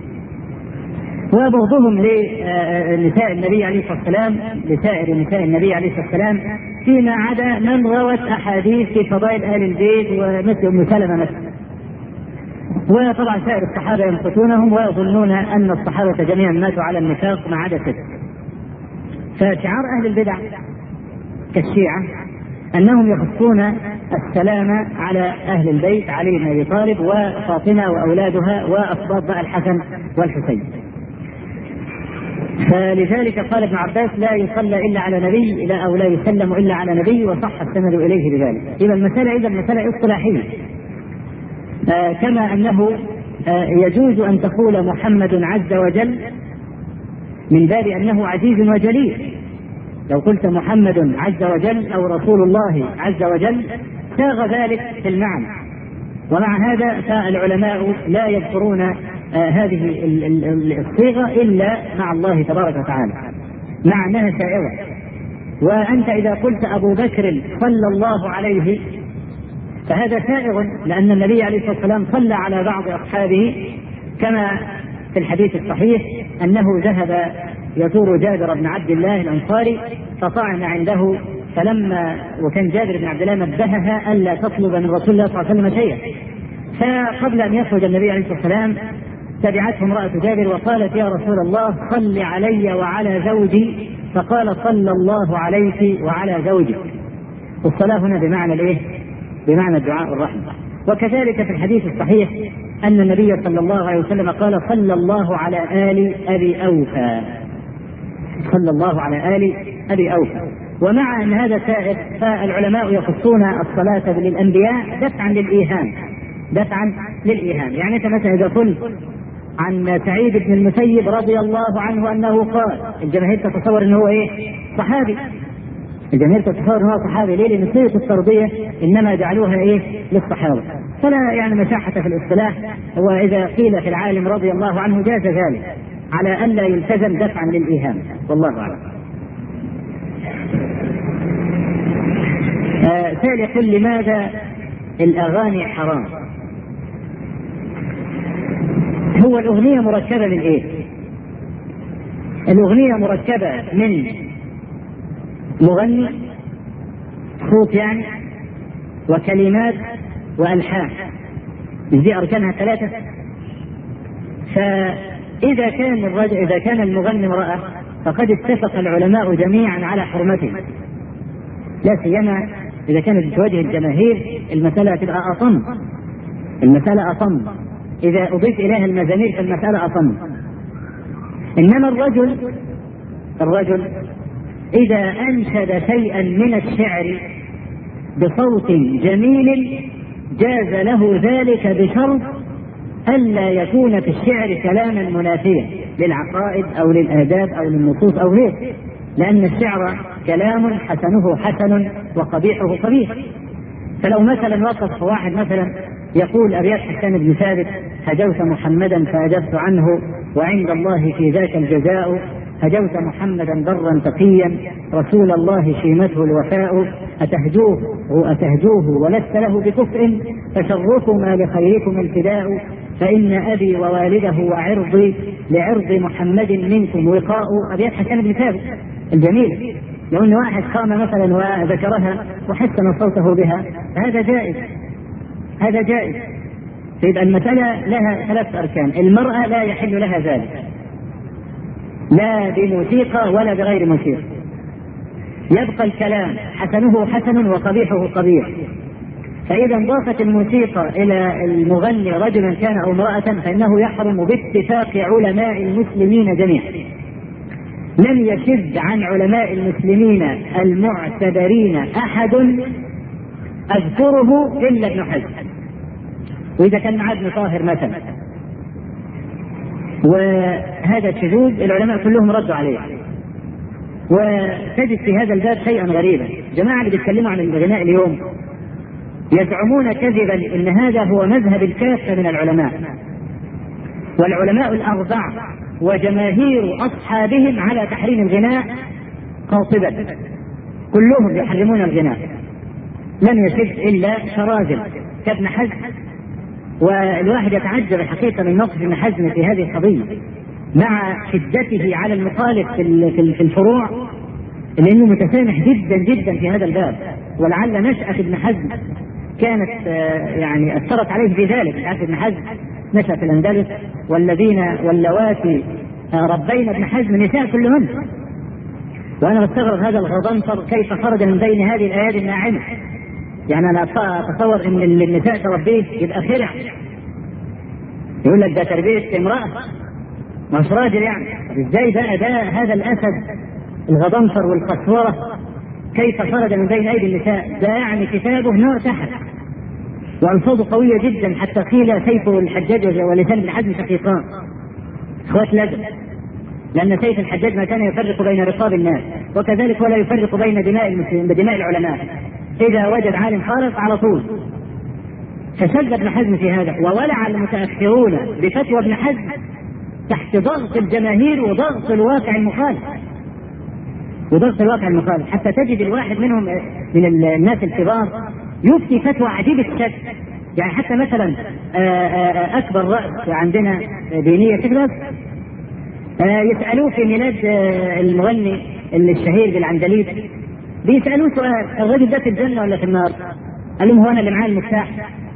وبغضهم لنساء النبي عليه الصلاة والسلام لسائر نساء النبي عليه الصلاة والسلام فيما عدا من روت أحاديث في فضائل أهل البيت ومثل أم سلمة مثلا وطبعا سائر الصحابة ينقصونهم ويظنون أن الصحابة جميعا ماتوا على النفاق ما عدا ست فشعار أهل البدع كالشيعة أنهم يخصون السلام على أهل البيت علي بن أبي طالب وفاطمة وأولادها وأصباط بقى الحسن والحسين فلذلك قال ابن عباس لا يصلى الا على نبي لا او لا يسلم الا على نبي وصح السند اليه بذلك. اذا المساله اذا مساله اصطلاحيه. آه كما انه آه يجوز ان تقول محمد عز وجل من باب انه عزيز وجليل. لو قلت محمد عز وجل او رسول الله عز وجل ساغ ذلك في المعنى. ومع هذا فالعلماء لا يذكرون آه هذه الصيغه الا مع الله تبارك وتعالى مع انها سائغه وانت اذا قلت ابو بكر صلى الله عليه فهذا سائغ لان النبي عليه الصلاه والسلام صلى على بعض اصحابه كما في الحديث الصحيح انه ذهب يزور جابر بن عبد الله الانصاري فطعن عنده فلما وكان جابر بن عبد الله نبهها الا تطلب من رسول الله صلى الله عليه وسلم شيئا فقبل ان يخرج النبي عليه الصلاه والسلام تبعته امرأة جابر وقالت يا رسول الله صل علي وعلى زوجي فقال صلى الله عليك وعلى زوجك والصلاة هنا بمعنى الايه؟ بمعنى الدعاء والرحمة وكذلك في الحديث الصحيح أن النبي صلى الله عليه وسلم قال صلى الله على آل أبي أوفى صلى الله على آل أبي أوفى ومع أن هذا سائر فالعلماء يخصون الصلاة للأنبياء دفعا للإيهام دفعا للإيهام يعني أنت مثلا إذا قلت عن سعيد بن المسيب رضي الله عنه انه قال الجماهير تتصور انه هو ايه؟ صحابي الجماهير تتصور ان هو صحابي ليه؟ لان صيغه التربيه انما جعلوها ايه؟ للصحابه. فلا يعني مشاحه في الاصطلاح واذا قيل في العالم رضي الله عنه جاز ذلك على الا يلتزم دفعا للايهام والله اعلم. آه سائل يقول لماذا الاغاني حرام؟ هو الاغنيه مركبه من ايه؟ الاغنيه مركبه من مغني صوت يعني وكلمات والحان مش دي اركانها ثلاثه فاذا كان الرجل اذا كان المغني امراه فقد اتفق العلماء جميعا على حرمته لا سيما اذا كانت بتواجه الجماهير المساله تبقى اصم المساله اصم اذا اضيف اليها المزامير فالمساله اصم انما الرجل الرجل إذا أنشد شيئا من الشعر بصوت جميل جاز له ذلك بشرط ألا يكون في الشعر كلاما منافيا للعقائد أو للآداب أو للنصوص أو غيره لأن الشعر كلام حسنه حسن وقبيحه قبيح فلو مثلا وقف واحد مثلا يقول أبيات حسان بن ثابت هجوت محمدا فأجبت عنه وعند الله في ذاك الجزاء هجوت محمدا برا تقيا رسول الله شيمته الوفاء أتهجوه أتهجوه ولست له بكفء فشركما لخيركم الفداء فإن أبي ووالده وعرضي لعرض محمد منكم وقاء أبيات حسن بن ثابت الجميل لو أن واحد قام مثلا وذكرها وحسن صوته بها فهذا جائز هذا جائز فيبقى المسألة لها ثلاث أركان المرأة لا يحل لها ذلك لا بموسيقى ولا بغير موسيقى يبقى الكلام حسنه حسن وقبيحه قبيح فإذا انضافت الموسيقى إلى المغني رجلا كان أو امرأة فإنه يحرم باتفاق علماء المسلمين جميعا لم يشذ عن علماء المسلمين المعتبرين أحد أذكره إلا ابن حزم وإذا كان معاه ابن طاهر مثلا وهذا الشذوذ العلماء كلهم ردوا عليه وتجد في هذا الباب شيئا غريبا جماعة اللي بيتكلموا عن الغناء اليوم يزعمون كذبا ان هذا هو مذهب الكافة من العلماء والعلماء الأربعة وجماهير أصحابهم على تحريم الغناء قاطبة كلهم يحرمون الغناء لم يشد إلا شراذم كابن حزم والواحد يتعجب الحقيقه من موقف ابن حزم في هذه القضيه مع شدته على المخالف في في الفروع لانه متسامح جدا جدا في هذا الباب ولعل نشأة ابن حزم كانت يعني اثرت عليه في ذلك عارف ابن حزم نشأ في الاندلس والذين واللواتي ربين ابن حزم نساء كلهن وانا بستغرب هذا الغضنفر كيف خرج من بين هذه الايادي الناعمه يعني انا اتصور ان النساء تربيه يبقى خرع يقول لك ده تربيه امراه مش راجل يعني ازاي بقى ده هذا الاسد الغضنفر والقسوره كيف خرج من بين ايدي النساء ده يعني كتابه نوع تحت والفاظه قويه جدا حتى قيل سيف الحجاج ولسان ابن حزم شقيقان اخوات لازم لان سيف الحجاج ما كان يفرق بين رقاب الناس وكذلك ولا يفرق بين دماء المسلمين بدماء العلماء إذا وجد عالم خالص على طول فشد ابن حزم في هذا وولع المتأخرون بفتوى ابن حزم تحت ضغط الجماهير وضغط الواقع المخالف وضغط الواقع المخالف حتى تجد الواحد منهم من الناس الكبار يفتي فتوى عجيب الشكل يعني حتى مثلا اكبر راس عندنا دينيه تدرس يسالوه في ميلاد المغني الشهير بالعندليب بيسألوه سؤال الرجل ده في الجنة ولا في النار؟ قال لهم هو أنا اللي معاه المفتاح.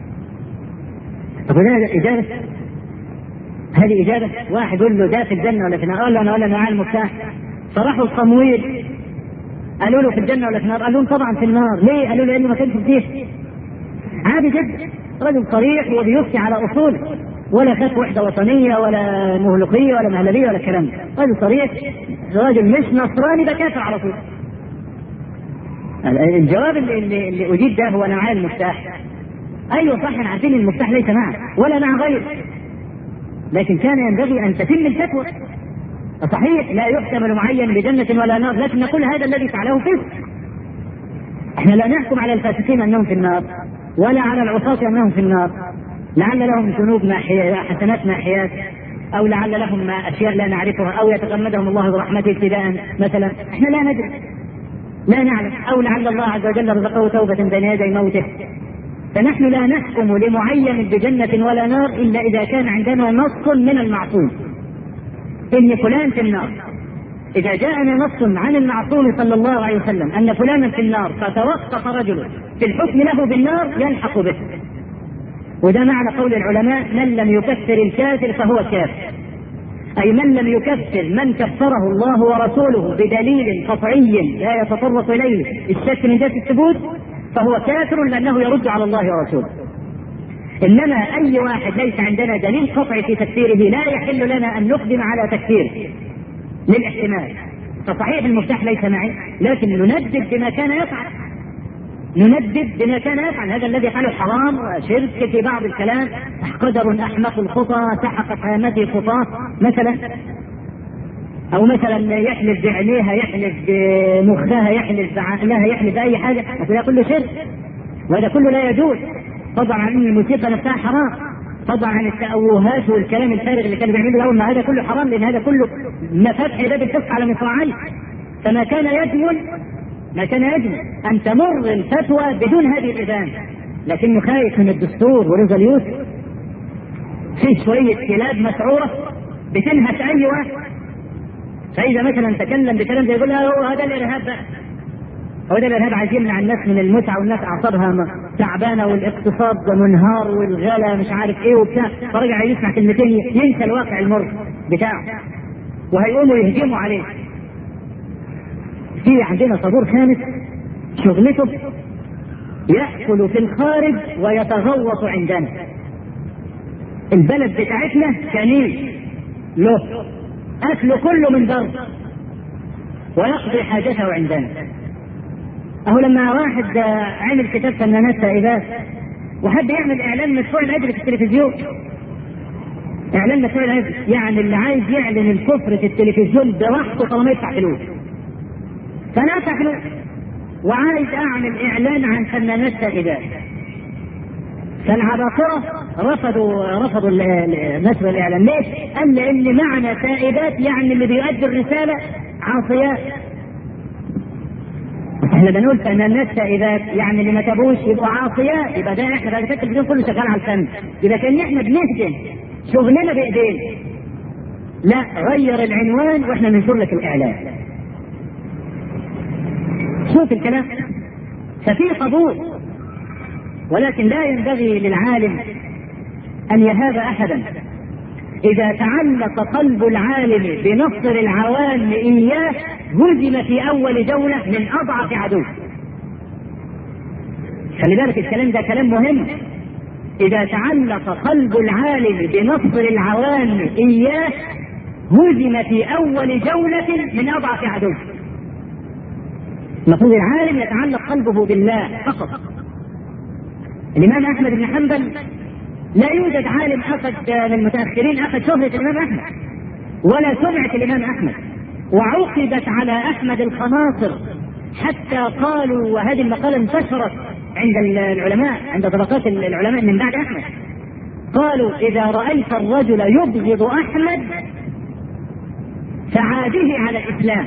طب ده إجابة؟ هذه إجابة؟ واحد يقول له ده في الجنة ولا في النار؟ قال له أنا ولا معاه المفتاح. فراحوا الصمويل قالوا له في الجنة ولا في النار؟ قال لهم طبعا في النار، ليه؟ قالوا له لأنه ما كانش فيه. عادي جدا رجل صريح وبيفتي على أصوله ولا خاف وحدة وطنية ولا مهلقية ولا مهلبية ولا الكلام ده، رجل صريح راجل مش نصراني ده كافر على طول. الجواب اللي, اللي, اللي اجيب ده هو انا معايا المفتاح ايوه صح احنا عارفين المفتاح ليس معك ولا مع غيره لكن كان ينبغي ان تتم الفتوى صحيح لا يحتمل معين بجنة ولا نار لكن نقول هذا الذي فعله فسق احنا لا نحكم على الفاسقين انهم في النار ولا على العصاة انهم في النار لعل لهم ذنوب ناحية حسنات ناحيات او لعل لهم ما اشياء لا نعرفها او يتغمدهم الله برحمته ابتداء مثلا احنا لا ندري لا نعلم او لعل الله عز وجل رزقه توبة بين يدي موته فنحن لا نحكم لمعين بجنة ولا نار إلا إذا كان عندنا نص من المعصوم إن فلان في النار إذا جاءنا نص عن المعصوم صلى الله عليه وسلم أن فلانا في النار فتوقف رجل في الحكم له بالنار يلحق به وده معنى قول العلماء من لم يكفر الكافر فهو كافر أي من لم يكفر من كفره الله ورسوله بدليل قطعي لا يتطرق إليه الشك من ذات الثبوت فهو كافر لأنه يرد على الله ورسوله إنما أي واحد ليس عندنا دليل قطعي في تكفيره لا يحل لنا أن نقدم على تكفيره للاحتمال فصحيح المفتاح ليس معي لكن نندد بما كان يفعل نندد بما كان يفعل هذا الذي قاله حرام وشرك في بعض الكلام قدر احمق الخطى سحقت هامته خطاه مثلا او مثلا يحلف بعينيها يحلف بمخها يحلف بعقلها يحلف باي حاجه هذا كله شرك وهذا كله لا يجوز طبعا عن الموسيقى نفسها حرام طبعا عن التأوهات والكلام الفارغ اللي كانوا بيعملوا الاول ما هذا كله حرام لان هذا كله مفاتح باب الفسق على مصراعيه فما كان يجمل ما كان يجمل ان تمر الفتوى بدون هذه الاذان لكنه خايف من الدستور ورضا اليوسف في شويه كلاب مسعوره بتنهش اي واحد فاذا مثلا تكلم بكلام زي يقول هو هذا الارهاب بقى هو ده الارهاب عايز يمنع الناس من المتعه والناس اعصابها تعبانه والاقتصاد منهار والغلا مش عارف ايه وبتاع فرجع يسمع كلمتين ينسى الواقع المر بتاعه وهيقوموا يهجموا عليه في عندنا صدور خامس شغلته يأكل في الخارج ويتغوط عندنا البلد بتاعتنا كنيس له أكله كله من بره ويقضي حاجته عندنا أهو لما واحد عمل كتاب فنانات سائبات وحد يعمل إعلان مدفوع الأجر في التلفزيون إعلان مدفوع الأجر يعني اللي عايز يعلن الكفر في التلفزيون براحته طالما يدفع فلوس فأنا أدفع فلوس وعايز أعمل إعلان عن فنانات سائبات فالعباقرة رفضوا رفضوا نشر الاعلان ليش؟ قال لان معنى تائبات يعني اللي بيؤدي الرساله عاصيات احنا بنقول ان الناس تائبات يعني اللي ما تابوش يبقوا عاصيات يبقى ده احنا بعد كده التلفزيون كله شغال على الفن يبقى كان احنا بنهدم شغلنا بايدينا لا غير العنوان واحنا ننشر لك الاعلان شوف الكلام ففي قبول ولكن لا ينبغي للعالم أن يهاب أحدا إذا تعلق قلب العالم بنصر العوام إياه هزم في أول جولة من أضعف عدو خلي بالك الكلام ده كلام مهم إذا تعلق قلب العالم بنصر العوام إياه هزم في أول جولة من أضعف عدو المفروض العالم يتعلق قلبه بالله فقط الإمام أحمد بن حنبل لا يوجد عالم أخذ من المتأخرين أخذ شهرة الإمام أحمد ولا سمعة الإمام أحمد وعقدت على أحمد الخناصر حتى قالوا وهذه المقالة انتشرت عند العلماء عند طبقات العلماء من بعد أحمد قالوا إذا رأيت الرجل يبغض أحمد فعاده على الإسلام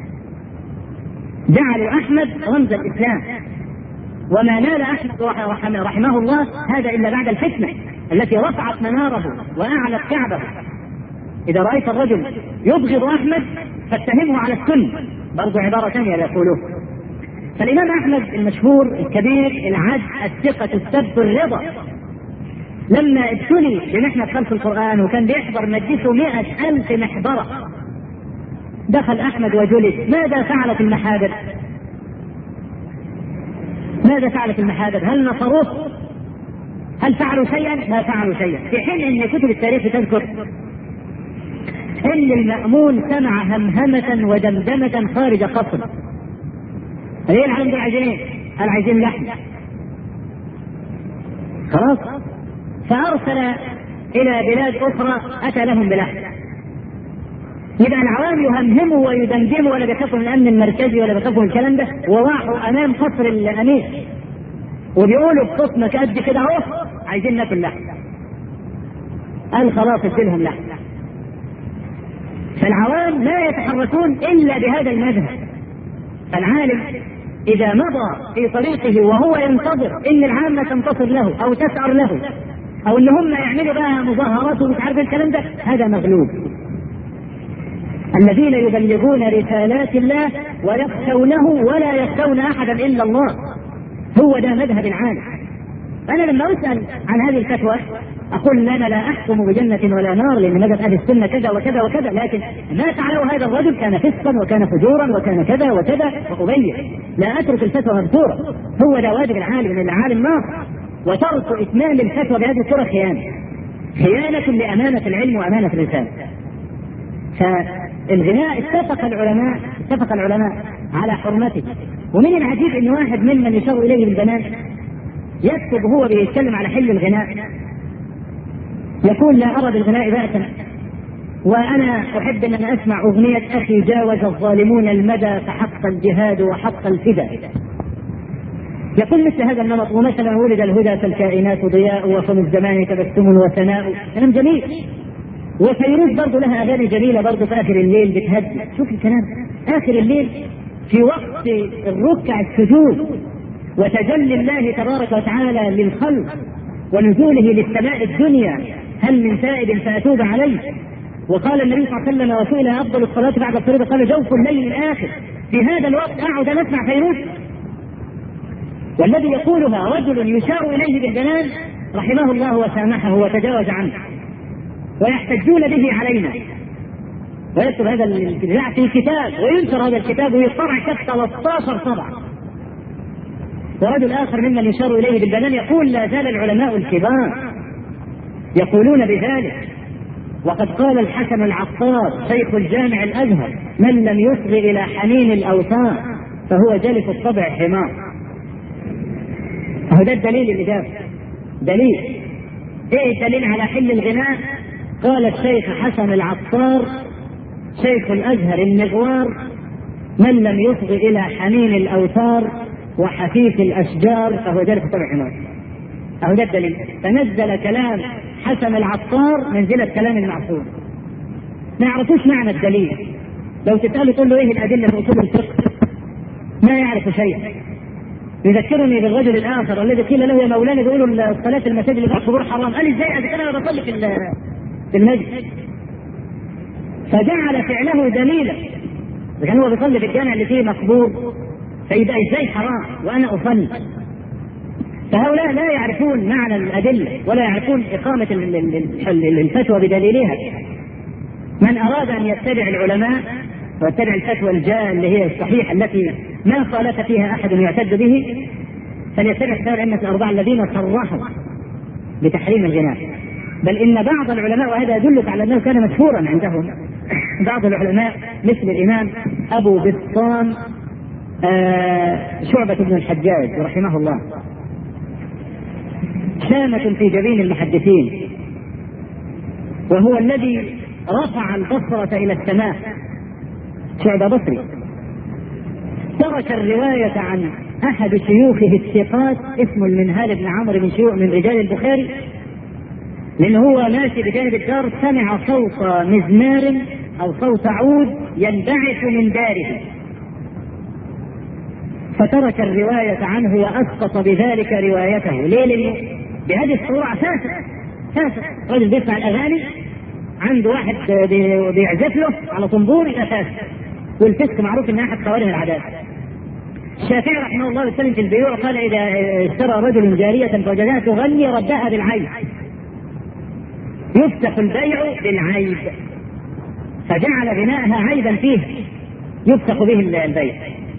جعلوا أحمد رمز الإسلام وما نال احمد رحمه, رحمه الله هذا الا بعد الفتنه التي رفعت مناره واعلت كعبه اذا رايت الرجل يبغض احمد فاتهمه على السنه برضو عباره ثانيه يقولوه فالامام احمد المشهور الكبير العدل الثقه السبت الرضا لما ابتلي بمحنة خلف القرآن وكان بيحضر مجلسه مئة ألف محبرة دخل أحمد وجلس ماذا فعلت المحابر ماذا فعلت المحابر؟ هل نصروه؟ هل فعلوا شيئا؟ ما فعلوا شيئا، في حين ان كتب التاريخ تذكر ان المأمون سمع همهمة ودمدمة خارج قصر. ايه العالم دول عايزين ايه؟ قال عايزين لحم. خلاص؟ فأرسل إلى بلاد أخرى أتى لهم بلحم. يبقى العوام يهمهموا ويدمدموا ولا بيخافوا من الامن المركزي ولا بيخافوا من الكلام ده وراحوا امام قصر الامير وبيقولوا بصوت مكاد كده اهو عايزين ناكل لحم قال خلاص اديلهم لحم فالعوام لا يتحركون الا بهذا المذهب فالعالم اذا مضى في طريقه وهو ينتظر ان العامه تنتصر له او تسعر له او ان هم يعملوا بقى مظاهرات ومش عارف الكلام ده هذا مغلوب الذين يبلغون رسالات الله ويخشونه ولا يخشون احدا الا الله هو ده مذهب العالم انا لما اسال عن هذه الفتوى اقول انا لا احكم بجنه ولا نار لان مذهب اهل السنه كذا وكذا وكذا لكن ما فعله هذا الرجل كان فسقا وكان فجورا وكان كذا وكذا وابين لا اترك الفتوى مذكوره هو ده واجب العالم ان العالم ناصح وترك اتمام الفتوى بهذه الصوره خيانه خيانه لامانه العلم وامانه الرساله فالغناء اتفق العلماء اتفق العلماء على حرمته ومن العجيب ان واحد ممن يشار اليه بالبنات يكتب هو بيتكلم على حل الغناء يقول لا ارى بالغناء بأسا وانا احب ان انا اسمع اغنيه اخي جاوز الظالمون المدى فحق الجهاد وحق الفداء يقول مثل هذا النمط ومثلا ولد الهدى فالكائنات ضياء وفم الزمان تبسم وثناء كلام جميل وفيروز برضه لها اغاني جميله برضه في اخر الليل بتهدي شوف الكلام اخر الليل في وقت الركع السجود وتجلي الله تبارك وتعالى للخلق ونزوله للسماء الدنيا هل من تائب فاتوب عليه وقال النبي صلى الله عليه وسلم وسئل افضل الصلاه بعد الفريضه قال جوف الليل الاخر في هذا الوقت اقعد ان اسمع فيروز والذي يقولها رجل يشار اليه بالجنان رحمه الله وسامحه وتجاوز عنه ويحتجون به علينا ويكتب هذا الابتداع في كتاب وينشر هذا الكتاب ويطبع كف 13 طبعه ورجل اخر ممن يشار اليه بالبنان يقول لا زال العلماء الكبار يقولون بذلك وقد قال الحسن العطار شيخ الجامع الازهر من لم يصغ الى حنين الاوثان فهو جلف الطبع حمار هو ده الدليل اللي جاب دليل ايه الدليل على حل الغناء قال الشيخ حسن العطار شيخ الازهر المغوار من لم يصغ الى حنين الاوتار وحفيف الاشجار فهو جلس طبع حمار اهو ده الدليل فنزل كلام حسن العطار منزله كلام المعصوم ما يعرفوش معنى الدليل لو تساله تقول له ايه الادله في اصول الفقه ما يعرف شيئا يذكرني بالرجل الاخر الذي قيل له يا مولانا بيقولوا الصلاه المساجد اللي في القبور حرام قال ازاي اذا كان انا بصلي في في المسجد فجعل فعله دليلا اذا كان هو بيصلي في الجامع اللي فيه مقبور فيبقى ازاي حرام وانا اصلي فهؤلاء لا يعرفون معنى الادله ولا يعرفون اقامه الفتوى بدليلها من اراد ان يتبع العلماء ويتبع الفتوى الجاء اللي هي الصحيحه التي ما خالف فيها احد يعتد به فليتبع كتاب الائمه الاربعه الذين صرحوا بتحريم الغناء بل ان بعض العلماء وهذا يدلك على انه كان مشهورا عندهم بعض العلماء مثل الامام ابو بسطام آه شعبة بن الحجاج رحمه الله شامة في جبين المحدثين وهو الذي رفع البصرة إلى السماء شعبة بصري ترك الرواية عن أحد شيوخه الثقات اسمه المنهال بن عمرو من شيوخ من رجال البخاري لأن هو ماشي بجانب الدار سمع صوت مزمار أو صوت عود ينبعث من داره فترك الرواية عنه وأسقط بذلك روايته ليه؟ لأنه بهذه الصورة فاسق فاسق رجل بيسمع الأغاني عنده واحد بيعزف له على طنبور يبقى فاسق والفسق معروف انها احد خوارم العادات الشافعي رحمه الله وسلم في البيوع قال اذا اشترى رجل جاريه فوجدها تغني ردها بالعيب يفتح البيع بالعيب فجعل بناءها عيبا فيه يفسخ به البيع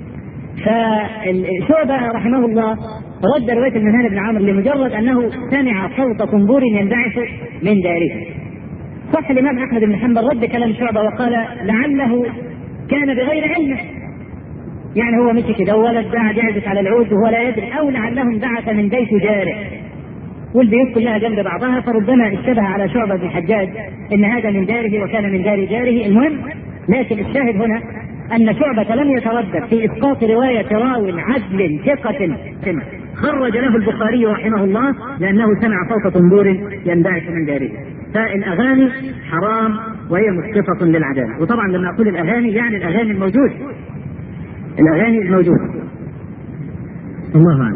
فشعبة رحمه الله رد رواية المنهال بن عمرو لمجرد أنه سمع صوت طنبور ينبعث من داره صح الإمام أحمد بن حنبل رد كلام شعبة وقال لعله كان بغير علمه يعني هو مشي كده ولد قاعد يعزف على العود وهو لا يدري او لعله انبعث من بيت جاره والبيوت كلها جنب بعضها فربما اشتبه على شعبة بن حجاج ان هذا من داره وكان من دار جاره المهم لكن الشاهد هنا أن شعبة لم يتردد في إسقاط رواية راو عدل ثقة خرج له البخاري رحمه الله لأنه سمع صوت طنبور ينبعث من داره فالأغاني حرام وهي مسقطة للعدالة وطبعا لما أقول الأغاني يعني الأغاني الموجودة الأغاني الموجودة الله أعلم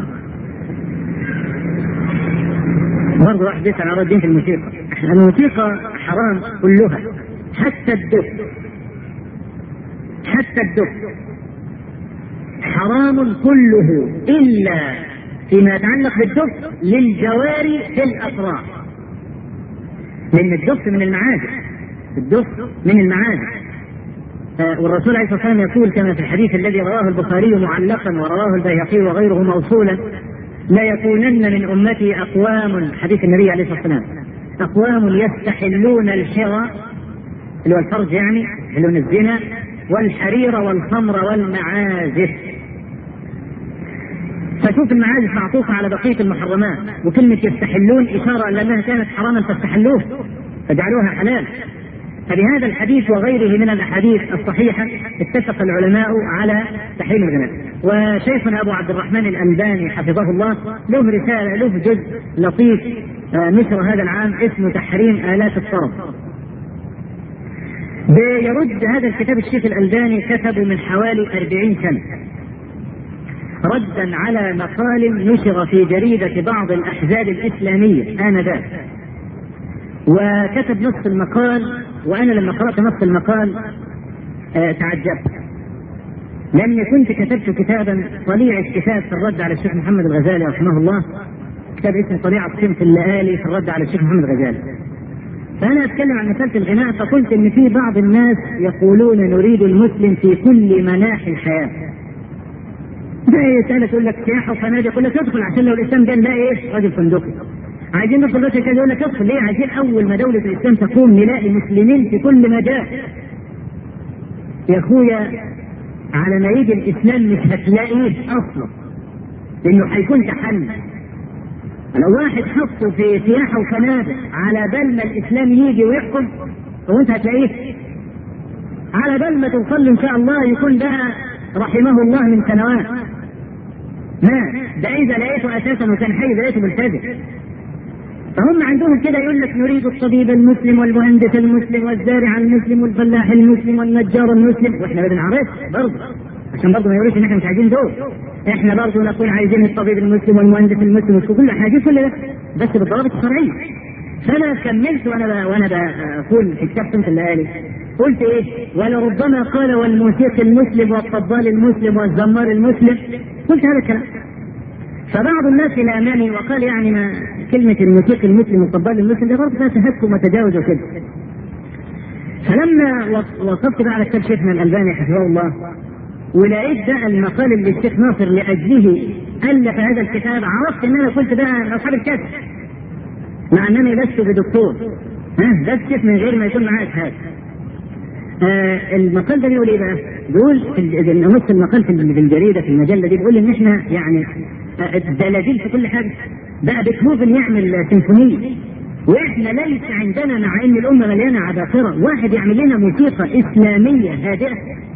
برضه واحد يسأل عن الدين في الموسيقى الموسيقى حرام كلها حتى الدف حتى الدف حرام كله إلا فيما يتعلق بالدف للجواري في الأفراح لأن الدف من المعازف الدف من المعازف والرسول عليه الصلاه والسلام يقول كما في الحديث الذي رواه البخاري معلقا ورواه البيهقي وغيره موصولا لا يكونن من امتي اقوام حديث النبي عليه الصلاه والسلام اقوام يستحلون الحرى اللي هو الفرج يعني يحلون الزنا والحرير والخمر والمعازف فشوف المعازف معطوفة على بقية المحرمات وكلمة يستحلون إشارة إلى أنها كانت حراما فاستحلوه فجعلوها حلال فبهذا الحديث وغيره من الاحاديث الصحيحه اتفق العلماء على تحريم الغناء وشيخنا ابو عبد الرحمن الالباني حفظه الله له رساله له جزء لطيف نشر هذا العام اسمه تحريم الات الطرب بيرد هذا الكتاب الشيخ الالباني كتبه من حوالي أربعين سنه ردا على مقال نشر في جريده بعض الاحزاب الاسلاميه انذاك وكتب نص المقال وانا لما قرات نص المقال آه تعجبت لاني كنت كتبت كتابا طليع الكتاب في الرد على الشيخ محمد الغزالي رحمه الله كتاب اسمه طليعة الصنف الليالي في الرد على الشيخ محمد الغزالي فانا اتكلم عن مساله الغناء فقلت ان في بعض الناس يقولون نريد المسلم في كل مناحي الحياه ده يسألك يقول لك سياحه وفنادق يقول لك ادخل عشان لو الاسلام ده نلاقي ايه راجل فندقي عايزين ندخل بس كده يقول لك ادخل ليه؟ عايزين اول ما دوله الاسلام تقوم نلاقي مسلمين في كل مجال. يا اخويا على ما يجي الاسلام مش هتلاقيه اصلا. لانه هيكون تحلل. لو واحد حطه في سياحه وفنادق على بال ما الاسلام يجي ويحكم هو انت هتلاقيه؟ على بال ما توصل ان شاء الله يكون بقى رحمه الله من سنوات. ما ده اذا لقيته اساسا وكان حي لقيته ملتزم. فهم عندهم كده يقول لك نريد الطبيب المسلم والمهندس المسلم والزارع المسلم والفلاح المسلم والنجار المسلم واحنا ما بنعرفش برضه عشان برضه ما يقولوش ان احنا مش عايزين دول احنا برضه نقول عايزين الطبيب المسلم والمهندس المسلم وكل احنا عايزين كل ده بس بالضوابط الشرعيه فانا كملت وانا وانا بقول في كتاب سنه الليالي قلت ايه ولربما قال والموسيقي المسلم والطبال المسلم والزمار المسلم قلت هذا الكلام فبعض الناس لامني وقال يعني ما كلمة الموسيقي المسلم والطبال المسلم دي برضه فيها تهكم وتجاوز وكده. فلما وقفت بقى على كتاب شيخنا الألباني حفظه الله ولقيت بقى المقال اللي الشيخ ناصر لأجله ألف هذا الكتاب عرفت إن أنا قلت بقى من أصحاب الكتب. مع أنني لست بدكتور. ها بكتب من غير ما يكون معاه شهادة. آه المقال ده بيقول ايه بقى؟ بيقول في نص المقال في الجريده في المجله دي بيقول ان احنا يعني الدلاديل في كل حاجه بقى بيتهوفن يعمل سيمفونيه واحنا ليس عندنا مع ان الامه مليانه عباقره واحد يعمل لنا موسيقى اسلاميه هادئه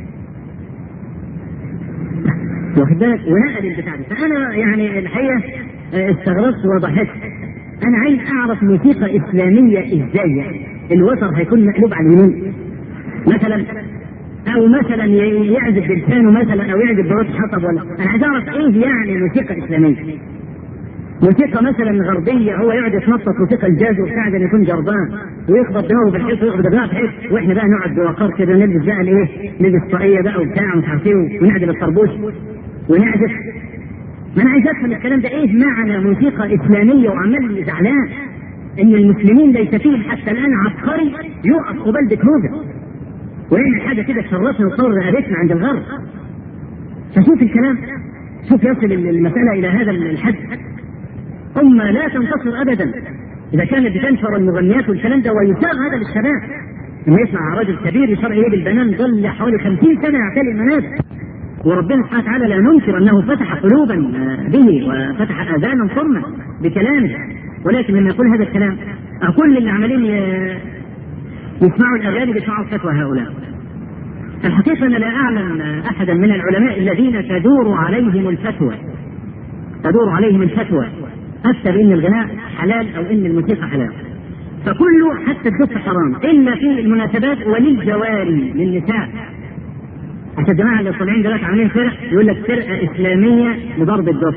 واخد بالك ونقل البتاع ده فانا يعني الحقيقه استغربت وضحكت انا عايز اعرف موسيقى اسلاميه ازاي يعني الوتر هيكون مقلوب على اليمين مثلا او مثلا يعزف بلسانه مثلا او يعزف بروت حطب ولا انا عايز اعرف ايه يعني موسيقى اسلاميه موسيقى مثلا غربيه هو يقعد يتنطط موسيقى الجاز وبتاع ده يكون جربان ويخبط دماغه في الحيط ويخبط دماغه في الحيط واحنا بقى نقعد بوقار كده نلبس بقى الايه نلبس طاقيه بقى وبتاع ومش عارف ايه ونعدل الطربوش ونعزف ما انا عايز افهم الكلام ده ايه معنى موسيقى اسلاميه وعمال زعلان ان المسلمين ليس فيهم حتى الان عبقري يقف قبال بيتهوفن ويعمل حاجه كده تشرفنا وتصور رقبتنا عند الغرب فشوف الكلام شوف يصل المساله الى هذا الحد أمة لا تنتصر أبدا إذا كانت بتنشر المغنيات والكلام ده ويساغ هذا للشباب لما يسمع رجل كبير يشار إليه بالبنان ظل حوالي خمسين سنة يعتلي المنازل وربنا سبحانه وتعالى لا ننكر أنه فتح قلوبا به وفتح آذانا صرما بكلامه ولكن لما يقول هذا الكلام كل اللي عمالين يسمعوا الأغاني بيسمعوا فتوى هؤلاء الحقيقة أنا لا أعلم أحدا من العلماء الذين تدور عليهم الفتوى تدور عليهم الفتوى أفتى بأن الغناء حلال أو أن الموسيقى حلال فكله حتى الدف حرام إلا في المناسبات وللجواري للنساء حتى الجماعة اللي طالعين دلوقتي عاملين فرق يقول لك فرقة إسلامية لضرب الدف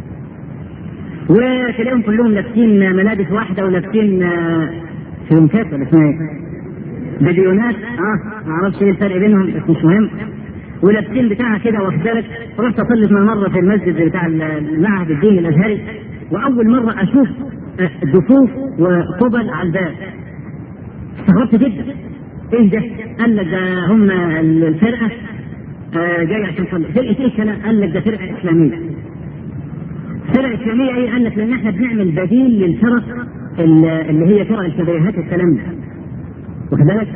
وتلاقيهم كلهم لابسين ملابس واحدة ولابسين فيونكات ولا اسمها ايه؟ بديونات اه ما اعرفش ايه الفرق بينهم بس مش مهم ولابسين بتاعها كده واخد بالك رحت اصلي مره في المسجد بتاع المعهد الديني الازهري واول مره اشوف دفوف وقبل على الباب استغربت جدا ايه ده؟ قال لك ده هم الفرقه آه جاي عشان تصلي فرقه ايه الكلام؟ قال لك ده فرقه اسلاميه فرقه اسلاميه ايه؟ قال لك لان احنا بنعمل بديل للفرق اللي هي فرق الشبيهات والكلام ده واخد بالك؟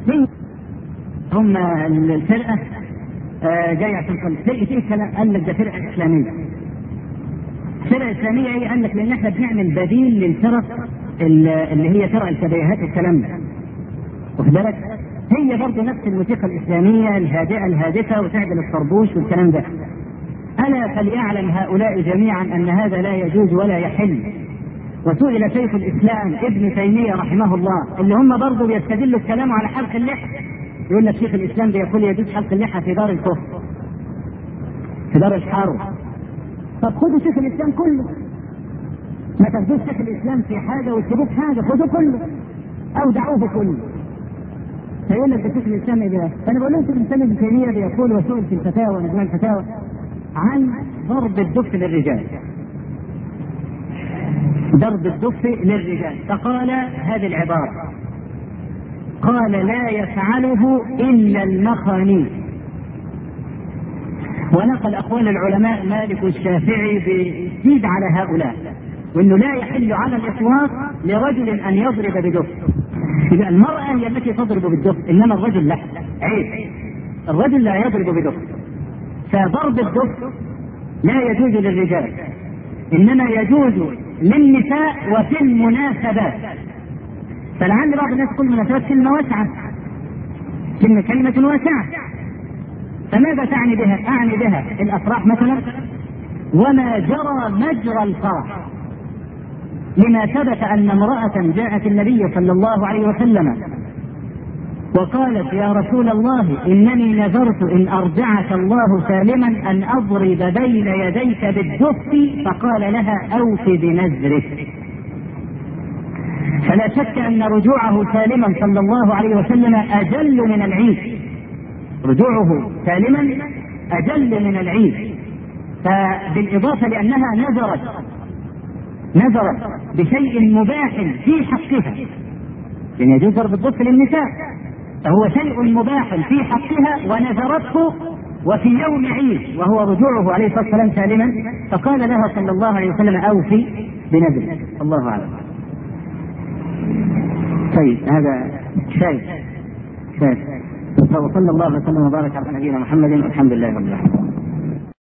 هم الفرقه آه جاي عشان تصلي فرقه ايه الكلام؟ قال لك ده فرقه اسلاميه فرقه اسلاميه ايه؟ قال لك لان احنا بنعمل بديل للفرق اللي هي فرق الشبيهات والكلام ده واخد بالك؟ هي برضه نفس الموسيقى الاسلاميه الهادئه الهادفه وتعدل الطربوش والكلام ده. الا فليعلم هؤلاء جميعا ان هذا لا يجوز ولا يحل. وسئل شيخ الاسلام ابن تيميه رحمه الله اللي هم برضه بيستدلوا الكلام على حلق اللحى. يقول لك شيخ الاسلام بيقول يجوز حلق اللحى في دار الكفر. في دار الحرب. طب خدوا شيخ الاسلام كله. ما تاخدوش شيخ الاسلام في حاجه وتسيبوه في حاجه، خدوه كله. او دعوه كله. فيقول لك ده شيخ الاسلام ايه فانا بقول لهم شيخ الاسلام ابن تيميه بيقول وسئل في الفتاوى مجموع الفتاوى عن ضرب الدف للرجال. ضرب الدف للرجال فقال هذه العباره قال لا يفعله الا المخانيث ونقل اقوال العلماء مالك والشافعي بيزيد على هؤلاء وانه لا يحل على الاطلاق لرجل ان يضرب بدف يبقى المرأة هي التي تضرب بالدف إنما الرجل لا عيب الرجل لا يضرب بدف فضرب الدف لا يجوز للرجال إنما يجوز للنساء وفي المناسبات فلعل بعض الناس كل مناسبات كلمة واسعة كلمة كلمة واسعة فماذا تعني بها؟ أعني بها الأفراح مثلا وما جرى مجرى الفرح لما ثبت أن امرأة جاءت النبي صلى الله عليه وسلم وقالت يا رسول الله إنني نذرت إن أرجعك الله سالما أن أضرب بين يديك بالدف فقال لها أوف بنذرك فلا شك أن رجوعه سالما صلى الله عليه وسلم أجل من العيد رجوعه سالما أجل من العيد فبالإضافة لأنها نذرت نذرت بشيء مباح في حقها لأن يجوز ضرب الضف للنساء فهو شيء مباح في حقها ونذرته وفي يوم عيد وهو رجوعه عليه الصلاه والسلام سالما فقال لها صلى الله عليه وسلم اوفي بنذرك الله اعلم. طيب هذا كفايه كفايه وصلى الله وسلم وبارك على نبينا محمد والحمد لله رب العالمين.